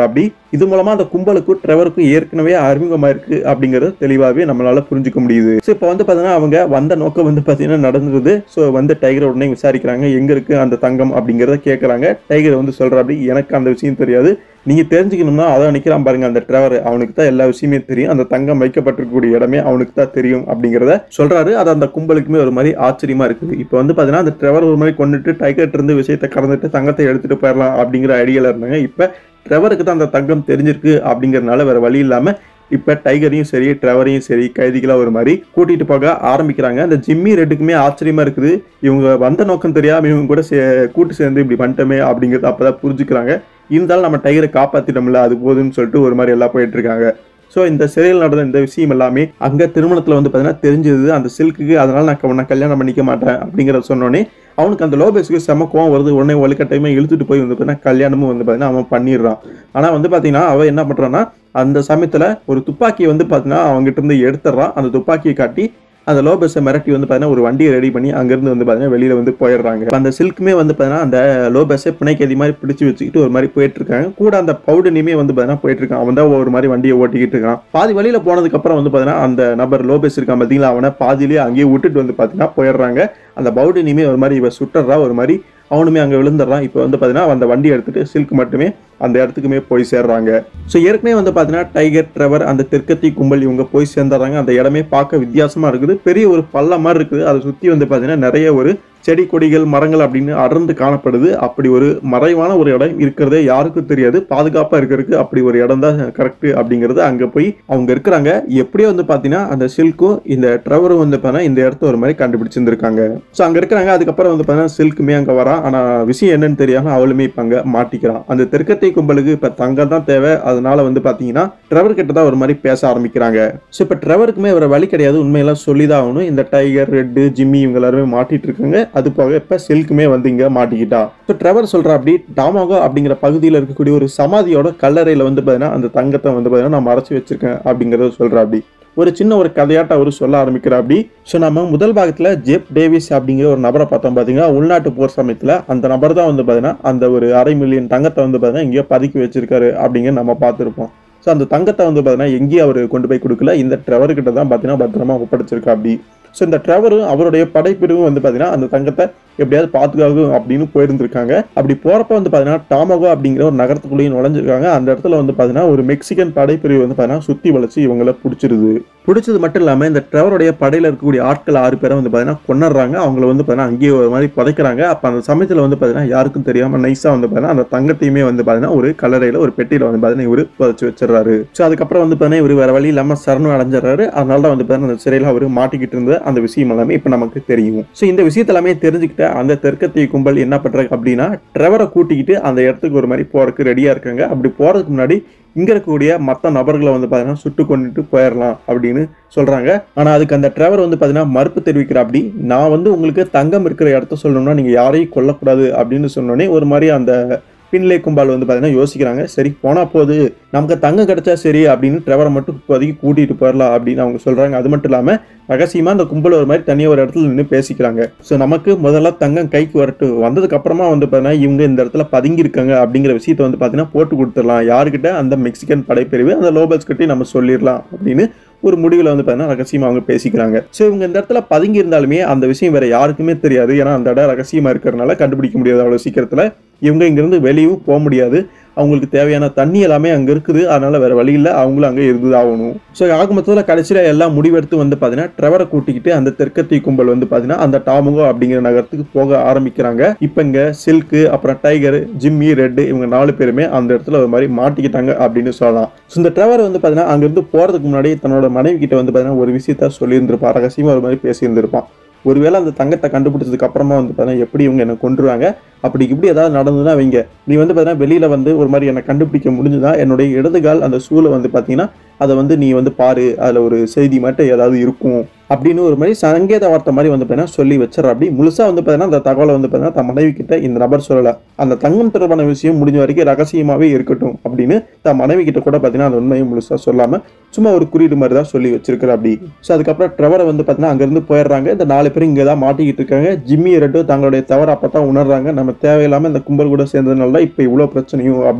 இது மூலமா அந்த கும்பலுக்கும் ட்ரெவருக்கும் ஏற்கனவே அறிமுகமாக இருக்கு அப்படிங்கிறது தெளிவாகவே நம்மளால புரிஞ்சுக்க முடியுது ஸோ இப்போ வந்து பார்த்தீங்கன்னா அவங்க வந்த நோக்கம் வந்து பார்த்தீங்கன்னா நடந்தது ஸோ வந்து டைகர் உடனே விசாரிக்கிறாங்க எங்க இருக்கு அந்த தங்கம் அப்படிங்கிறத கேட்குறாங்க டைகர் வந்து சொல்ற அப்படி எனக்கு அந்த விஷயம் தெரியாது நீங்க தெரிஞ்சுக்கணும்னா அதான் நிக்கிறான் பாருங்க அந்த டிரைவர் அவனுக்கு தான் எல்லா விஷயமே தெரியும் அந்த தங்கம் வைக்கப்பட்டிருக்கக்கூடிய இடமே அவனுக்கு தான் தெரியும் அப்படிங்கிறத சொல்றாரு அது அந்த கும்பலுக்குமே ஒரு மாதிரி ஆச்சரியமா இருக்குது இப்போ வந்து பாத்தீங்கன்னா அந்த டிரைவர் ஒரு மாதிரி கொண்டுட்டு டைகர்ட் இருந்து விஷயத்தை கடந்துட்டு தங்கத்தை எடுத்துட்டு போயிடலாம் அப்படிங்கிற ஐடியால இருந்தாங்க இப்போ ட்ரெவருக்கு தான் அந்த தங்கம் தெரிஞ்சிருக்கு அப்படிங்கறதுனால வேற வழி இல்லாம இப்ப டைகரையும் சரி ட்ரெவரையும் சரி கைதிகளா ஒரு மாதிரி கூட்டிட்டு போக ஆரம்பிக்கிறாங்க அந்த ஜிம்மி ரெட்டுக்குமே ஆச்சரியமா இருக்குது இவங்க வந்த நோக்கம் தெரியாம இவங்க கூட சே- கூட்டு சேர்ந்து இப்படி பண்ணிட்டோமே அப்படிங்கிறது அப்பதான் புரிஞ்சுக்கிறாங்க இருந்தாலும் நம்ம டைகரை காப்பாத்திட்டோம்ல அது போதும்னு சொல்லிட்டு ஒரு மாதிரி எல்லாம் போயிட்டு இருக்காங்க ஸோ இந்த சிறையில் நடந்த இந்த விஷயம் எல்லாமே அங்கே திருமணத்தில் வந்து பார்த்தீங்கன்னா தெரிஞ்சது அந்த சில்க்குக்கு அதனால நான் உன்னை கல்யாணம் பண்ணிக்க மாட்டேன் அப்படிங்கிறத சொன்னோடனே அவனுக்கு அந்த லோபேஸுக்கு செம கோவம் வருது உடனே வலுக்கட்டாயமே இழுத்துட்டு போய் வந்து பார்த்தீங்கன்னா கல்யாணமும் வந்து பார்த்தீங்கன்னா அவன் பண்ணிடுறான் ஆனால் வந்து பார்த்தீங்கன்னா அவன் என்ன பண்ணுறான்னா அந்த சமயத்தில் ஒரு துப்பாக்கியை வந்து பார்த்தீங்கன்னா அவங்ககிட்ட இருந்து எடுத்துடுறான் அந்த துப்பாக்கியை காட்டி அந்த லோபஸை மிரட்டி வந்து பார்த்தீங்கன்னா ஒரு வண்டியை ரெடி பண்ணி அங்கேருந்து வந்து பார்த்தீங்கன்னா வெளியில் வந்து போயிடுறாங்க இப்ப அந்த சில்க்குமே வந்து பார்த்தீங்கன்னா அந்த லோபஸை பிணைக்கதி மாதிரி பிடிச்சி வச்சுக்கிட்டு ஒரு மாதிரி போயிட்டு இருக்காங்க கூட அந்த பவுடனியுமே வந்து பார்த்தீங்கன்னா போயிட்டு இருக்கான் அவன் தான் ஒரு மாதிரி வண்டியை ஓட்டிக்கிட்டு இருக்கான் பாதி வழியில் போனதுக்கு அப்புறம் வந்து பார்த்தீங்கன்னா அந்த நபர் லோபஸ் இருக்கான் பார்த்தீங்களா அவனை பாதியிலேயே அங்கேயே விட்டுட்டு வந்து பார்த்தீங்கன்னா போயிடுறாங்க அந்த பவுடனியுமே ஒரு மாதிரி இவ சுட்டுறா ஒரு மாதிரி அவனுமே அங்கே விழுந்துடுறான் இப்போ வந்து பார்த்தீங்கன்னா அந்த வண்டி எடுத்துட்டு சில்க் மட்டுமே அந்த இடத்துக்குமே போய் சேர்றாங்க ஸோ ஏற்கனவே வந்து பார்த்தீங்கன்னா டைகர் ட்ரெவர் அந்த தெற்கத்தி கும்பல் இவங்க போய் சேர்ந்துடுறாங்க அந்த இடமே பார்க்க வித்தியாசமா இருக்குது பெரிய ஒரு பள்ளம் மாதிரி இருக்குது அதை சுற்றி வந்து பார்த்தீங்கன்னா நிறைய ஒரு செடி கொடிகள் மரங்கள் அப்படின்னு அடர்ந்து காணப்படுது அப்படி ஒரு மறைவான ஒரு இடம் இருக்கிறதே யாருக்கும் தெரியாது பாதுகாப்பாக இருக்கிறதுக்கு அப்படி ஒரு இடம் தான் கரெக்ட் அப்படிங்கிறது அங்கே போய் அவங்க இருக்கிறாங்க எப்படியோ வந்து பார்த்தீங்கன்னா அந்த சில்க்கும் இந்த ட்ரெவரும் வந்து பார்த்தீங்கன்னா இந்த இடத்த ஒரு மாதிரி கண்டுபிடிச்சிருந்துருக்காங்க ஸோ அங்கே இருக்கிறாங்க அதுக்கப்புறம் வந்து பார்த்தீங்கன்னா சில்க்குமே அங்கே வரான் ஆனால் விஷயம் என்னன்னு தெரியாமல் அவளுமே இப்போ அங்கே மாட்டிக்கிறான் அந்த தெற்கத்தை கும்பலுக்கு இப்போ தங்கம் தான் தேவை அதனால வந்து பார்த்தீங்கன்னா ட்ரெவர் கிட்ட தான் ஒரு மாதிரி பேச ஆரம்பிக்கிறாங்க ஸோ இப்போ ட்ரெவருக்குமே வேற வழி கிடையாது உண்மையெல்லாம் சொல்லி தான் ஆகணும் இந்த டைகர் ரெட்டு ஜிம்மி இவங்க எல்லாருமே மாட்டிட்டு இருக்காங்க அது போக இப்போ சில்க்குமே வந்து இங்கே மாட்டிக்கிட்டா ஸோ ட்ரெவர் சொல்ற அப்படி டாமாகோ அப்படிங்கிற பகுதியில் இருக்கக்கூடிய ஒரு சமாதியோட கல்லறையில் வந்து பார்த்தீங்கன்னா அந்த தங்கத்தை வந்து பார்த்தீங்கன்னா நான் மறைச்சு வச்சிருக்கேன் அப்படிங்கிறத சொல்ற அப்படி ஒரு சின்ன ஒரு கதையாட்ட அவர் சொல்ல ஆரம்பிக்கிற அப்படி ஸோ நம்ம முதல் பாகத்தில் ஜெப் டேவிஸ் அப்படிங்கிற ஒரு நபரை பார்த்தோம் பார்த்தீங்கன்னா உள்நாட்டு போர் சமயத்தில் அந்த நபர் தான் வந்து பார்த்தீங்கன்னா அந்த ஒரு அரை மில்லியன் தங்கத்தை வந்து பார்த்தீங்கன்னா எங்கேயோ பதுக்கி வச்சிருக்காரு அப்படிங்கிற நம்ம பார்த்துருப்போம் ஸோ அந்த தங்கத்தை வந்து பார்த்தீங்கன்னா எங்கேயும் அவர் கொண்டு போய் கொடுக்கல இந்த ட்ரெவர்கிட்ட தான் பார்த்தீங்கன்னா பத்திரமா ஒப்படைச்சிருக்கா அப்படி ஸோ இந்த ட்ரெவரும் அவருடைய படைப்பிரிவும் வந்து பார்த்தீங்கன்னா அந்த தங்கத்தை எப்படியாவது பாதுகாக்கும் அப்படின்னு போயிருந்திருக்காங்க அப்படி போறப்ப வந்து பார்த்தீங்கன்னா டாமகோ அப்படிங்கிற ஒரு நகரத்துக்குள்ளேயும் நுழைஞ்சிருக்காங்க அந்த இடத்துல வந்து பார்த்தீங்கன்னா ஒரு மெக்சிகன் படைப்பிரிவு வந்து பார்த்தீங்கன்னா சுத்தி வளைச்சு இவங்கள பிடிச்சிருது பிடிச்சது மட்டும் இல்லாமல் இந்த ட்ரெவருடைய படையில இருக்கக்கூடிய ஆட்கள் ஆறு பேரை வந்து பார்த்தீங்கன்னா கொண்டுறாங்க அவங்கள வந்து பார்த்தீங்கன்னா அங்கேயே ஒரு மாதிரி புதைக்கிறாங்க அப்போ அந்த சமயத்தில் வந்து பார்த்தீங்கன்னா யாருக்கும் தெரியாமல் நைஸாக வந்து பார்த்தீங்கன்னா அந்த தங்கத்தையுமே வந்து பார்த்தீங்கன்னா ஒரு கல்லறையில் ஒரு பெட்டியில் வந்து பார்த்தீங்கன்னா இவர் புதைச்சு வச்சிடறாரு ஸோ அதுக்கப்புறம் வந்து பார்த்தீங்கன்னா இவர் வேற வழி இல்லாமல் சரணம் அடைஞ்சிடறாரு அதனால தான் வந்து பார்த்தீங்கன்னா அந்த சிறையில் அவர் மாட்டிக்கிட்டு இருந்த அந்த விஷயம் எல்லாமே இப்போ நமக்கு தெரியும் ஸோ இந்த விஷயத்த எல்லாமே தெரிஞ்சுக்கிட்ட அந்த தெற்கத்திய கும்பல் என்ன பண்றாங்க அப்படின்னா ட்ரெவரை கூட்டிக்கிட்டு அந்த இடத்துக்கு ஒரு மாதிரி போறதுக்கு ரெடியா இருக்காங்க அப்படி போறதுக்கு முன்னாடி இங்க இருக்கக்கூடிய மற்ற நபர்களை வந்து பார்த்தீங்கன்னா சுட்டு கொண்டுட்டு போயிடலாம் அப்படின்னு சொல்றாங்க ஆனா அதுக்கு அந்த டிரைவர் வந்து பார்த்தீங்கன்னா மறுப்பு தெரிவிக்கிற அப்படி நான் வந்து உங்களுக்கு தங்கம் இருக்கிற இடத்த சொல்லணும்னா நீங்க யாரையும் கொல்லக்கூடாது அப்படின்னு சொன்னோடனே ஒரு மாதிரி அந்த பின்லே கும்பால் வந்து பார்த்தீங்கன்னா யோசிக்கிறாங்க சரி போனா போது நமக்கு தங்கம் கிடைச்சா சரி அப்படின்னு டிரைவரை மட்டும் இப்போதைக்கு கூட்டிட்டு போயிடலாம் அப்படின்னு அவங்க சொல்றாங்க அது மட்டும் இல்லாம ரகசியமா அந்த கும்பல் ஒரு மாதிரி தனியாக ஒரு இடத்துல நின்று பேசிக்கிறாங்க ஸோ நமக்கு முதல்ல தங்கம் கைக்கு வரட்டும் வந்ததுக்கு அப்புறமா வந்து பார்த்தீங்கன்னா இவங்க இந்த இடத்துல பதுங்கி இருக்காங்க அப்படிங்கிற விஷயத்தை வந்து பார்த்தீங்கன்னா போட்டு கொடுத்துடலாம் யாருக்கிட்ட அந்த மெக்சிகன் படைப்பிரிவு அந்த லோபல்ஸ் கிட்டே நம்ம சொல்லிடலாம் அப்படின்னு ஒரு முடிவில் வந்து பார்த்தீங்கன்னா ரகசியமாக அவங்க பேசிக்கிறாங்க ஸோ இவங்க இந்த இடத்துல பதுங்கி இருந்தாலுமே அந்த விஷயம் வேற யாருக்குமே தெரியாது ஏன்னா அந்த இடம் ரகசியமாக இருக்கிறதுனால கண்டுபிடிக்க முடியாது அவ்வளோ சீக்கிரத்தில் இவங்க இங்கேருந்து வெளியும் போக முடியாது அவங்களுக்கு தேவையான தண்ணி எல்லாமே அங்கே இருக்குது அதனால வேற வழி இல்லை அவங்களும் அங்கே இருந்து ஆகணும் ஸோ ஆக மொத்தத்தில் கடைசியில் எல்லாம் முடிவெடுத்து வந்து பார்த்தீங்கன்னா ட்ரெவரை கூட்டிக்கிட்டு அந்த தெற்கத்தி கும்பல் வந்து பார்த்தீங்கன்னா அந்த டாமுகோ அப்படிங்கிற நகரத்துக்கு போக ஆரம்பிக்கிறாங்க இப்போ இங்கே சில்க்கு அப்புறம் டைகர் ஜிம்மி ரெட்டு இவங்க நாலு பேருமே அந்த இடத்துல ஒரு மாதிரி மாட்டிக்கிட்டாங்க அப்படின்னு சொல்லலாம் ஸோ இந்த ட்ரெவர் வந்து பார்த்தீங்கன்னா அங்கேருந்து போகிறதுக்கு முன்னாடி தன்னோட மனைவி கிட்ட வந்து பார்த்தீங்கன்னா ஒரு விஷயத்த சொல்லியிருந்திருப்பான் ரகசியமாக ஒரு மாதிரி பேசியிருந்திருப்பான் ஒருவேளை அந்த தங்கத்தை கண்டுபிடிச்சதுக்கு அப்புறமா வந்து பார்த்தீங்கன்னா எப்படி இவங்க என்ன கொண்டுருவாங்க அப்படி இப்படி ஏதாவது நடந்ததுன்னா வைங்க நீ வந்து பார்த்தீங்கன்னா வெளியில வந்து ஒரு மாதிரி என்னை கண்டுபிடிக்க முடிஞ்சுதா என்னுடைய இடதுகால் அந்த சூளை வந்து பார்த்தீங்கன்னா அதை வந்து நீ வந்து பாரு அதில் ஒரு செய்தி மட்டும் ஏதாவது இருக்கும் அப்படின்னு ஒரு மாதிரி சங்கேத வார்த்தை மாதிரி வந்து பார்த்தீங்கன்னா சொல்லி வச்சிடற அப்படி முழுசா வந்து பார்த்தீங்கன்னா அந்த தகவலை வந்து பார்த்தீங்கன்னா தன் மனைவி கிட்ட இந்த நபர் சொல்லலை அந்த தங்கம் தொடர்பான விஷயம் முடிஞ்ச வரைக்கும் ரகசியமாகவே இருக்கட்டும் அப்படின்னு தன் மனைவி கிட்ட கூட பார்த்தீங்கன்னா அந்த உண்மையை முழுசா சொல்லாமல் சும்மா ஒரு குறியீடு மாதிரி தான் சொல்லி வச்சிருக்கிற அப்படி ஸோ அதுக்கப்புறம் ட்ரெவரை வந்து பார்த்தீங்கன்னா அங்கேருந்து போயிடுறாங்க இந்த நாலு பேரும் இங்கே தான் மாட்டிக்கிட்டு இருக்காங்க ஜிம்மி ரெட்டும் தங்களுடைய தவறு அப்போ தான் உணர்றாங்க நம்ம தேவையில்லாமல் இந்த கும்பல் கூட சேர்ந்ததுனால தான் இப்போ இவ்வளோ பிரச்சனையும் அப்படின்னு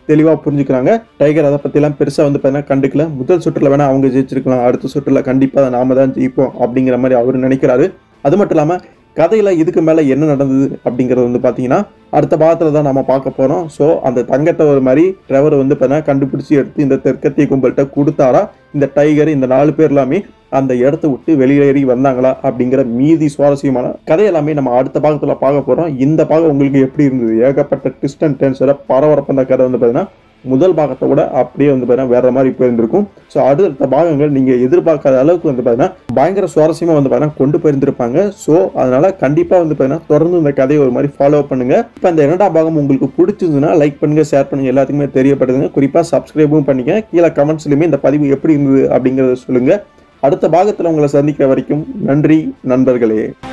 தெளிவாக புரிஞ்சுக்கிறாங்க டைகர் அதை பற்றிலாம் பெருசாக வந்து பார்த்தீங்கன்னா கண்டுக்கல முதல் சுற்றுல வேணால் அவங்க ஜெயிச்சிருக்கலாம் அடுத்த சுற்றுல கண்டிப்பாக நாம தான் ஜெயிப்போம் அப்படிங்கிற மாதிரி அவர் நினைக்கிறாரு அது மட்டும் இல்லாமல் கதையில் இதுக்கு மேலே என்ன நடந்தது அப்படிங்கிறது வந்து பார்த்தீங்கன்னா அடுத்த பாகத்தில் தான் நம்ம பார்க்க போகிறோம் ஸோ அந்த தங்கத்தை ஒரு மாதிரி ட்ரெவர் வந்து பார்த்தீங்கன்னா கண்டுபிடிச்சி எடுத்து இந்த தெற்கத்திய கும்பல்கிட்ட கொடுத்தாரா இந்த டைகர் இந்த நாலு பேர் எல்லாமே அந்த இடத்த விட்டு வெளியேறி வந்தாங்களா அப்படிங்கிற மீதி சுவாரஸ்யமான கதை எல்லாமே நம்ம அடுத்த பாகத்தில் பார்க்க போகிறோம் இந்த பாகம் உங்களுக்கு எப்படி இருந்தது ஏகப்பட்ட ட்விஸ்ட் அண்ட் டென்ஸோட பரபரப்பான கதை வந்து பார்த்தீங்கன்னா முதல் பாகத்தை விட அப்படியே வந்து பார்த்தீங்கன்னா வேற மாதிரி போயிருந்திருக்கும் ஸோ அடுத்த பாகங்கள் நீங்கள் எதிர்பார்க்காத அளவுக்கு வந்து பார்த்தீங்கன்னா பயங்கர சுவாரஸ்யமாக வந்து பார்த்தீங்கன்னா கொண்டு போயிருந்திருப்பாங்க ஸோ அதனால கண்டிப்பாக வந்து பார்த்தீங்கன்னா தொடர்ந்து இந்த கதையை ஒரு மாதிரி ஃபாலோ பண்ணுங்க இப்போ இந்த இரண்டாம் பாகம் உங்களுக்கு பிடிச்சிருந்ததுன்னா லைக் பண்ணுங்க ஷேர் பண்ணுங்க எல்லாத்துக்குமே தெரியப்படுதுங்க குறிப்பாக சப்ஸ்கிரைபும் பண்ணிக்க கீழே கமெண்ட்ஸ்லையுமே இந்த பதிவு எப்படி இருந்தது அப்படிங்கிறத சொல்லுங்க அடுத்த பாகத்தில் உங்களை சந்திக்கிற வரைக்கும் நன்றி நண்பர்களே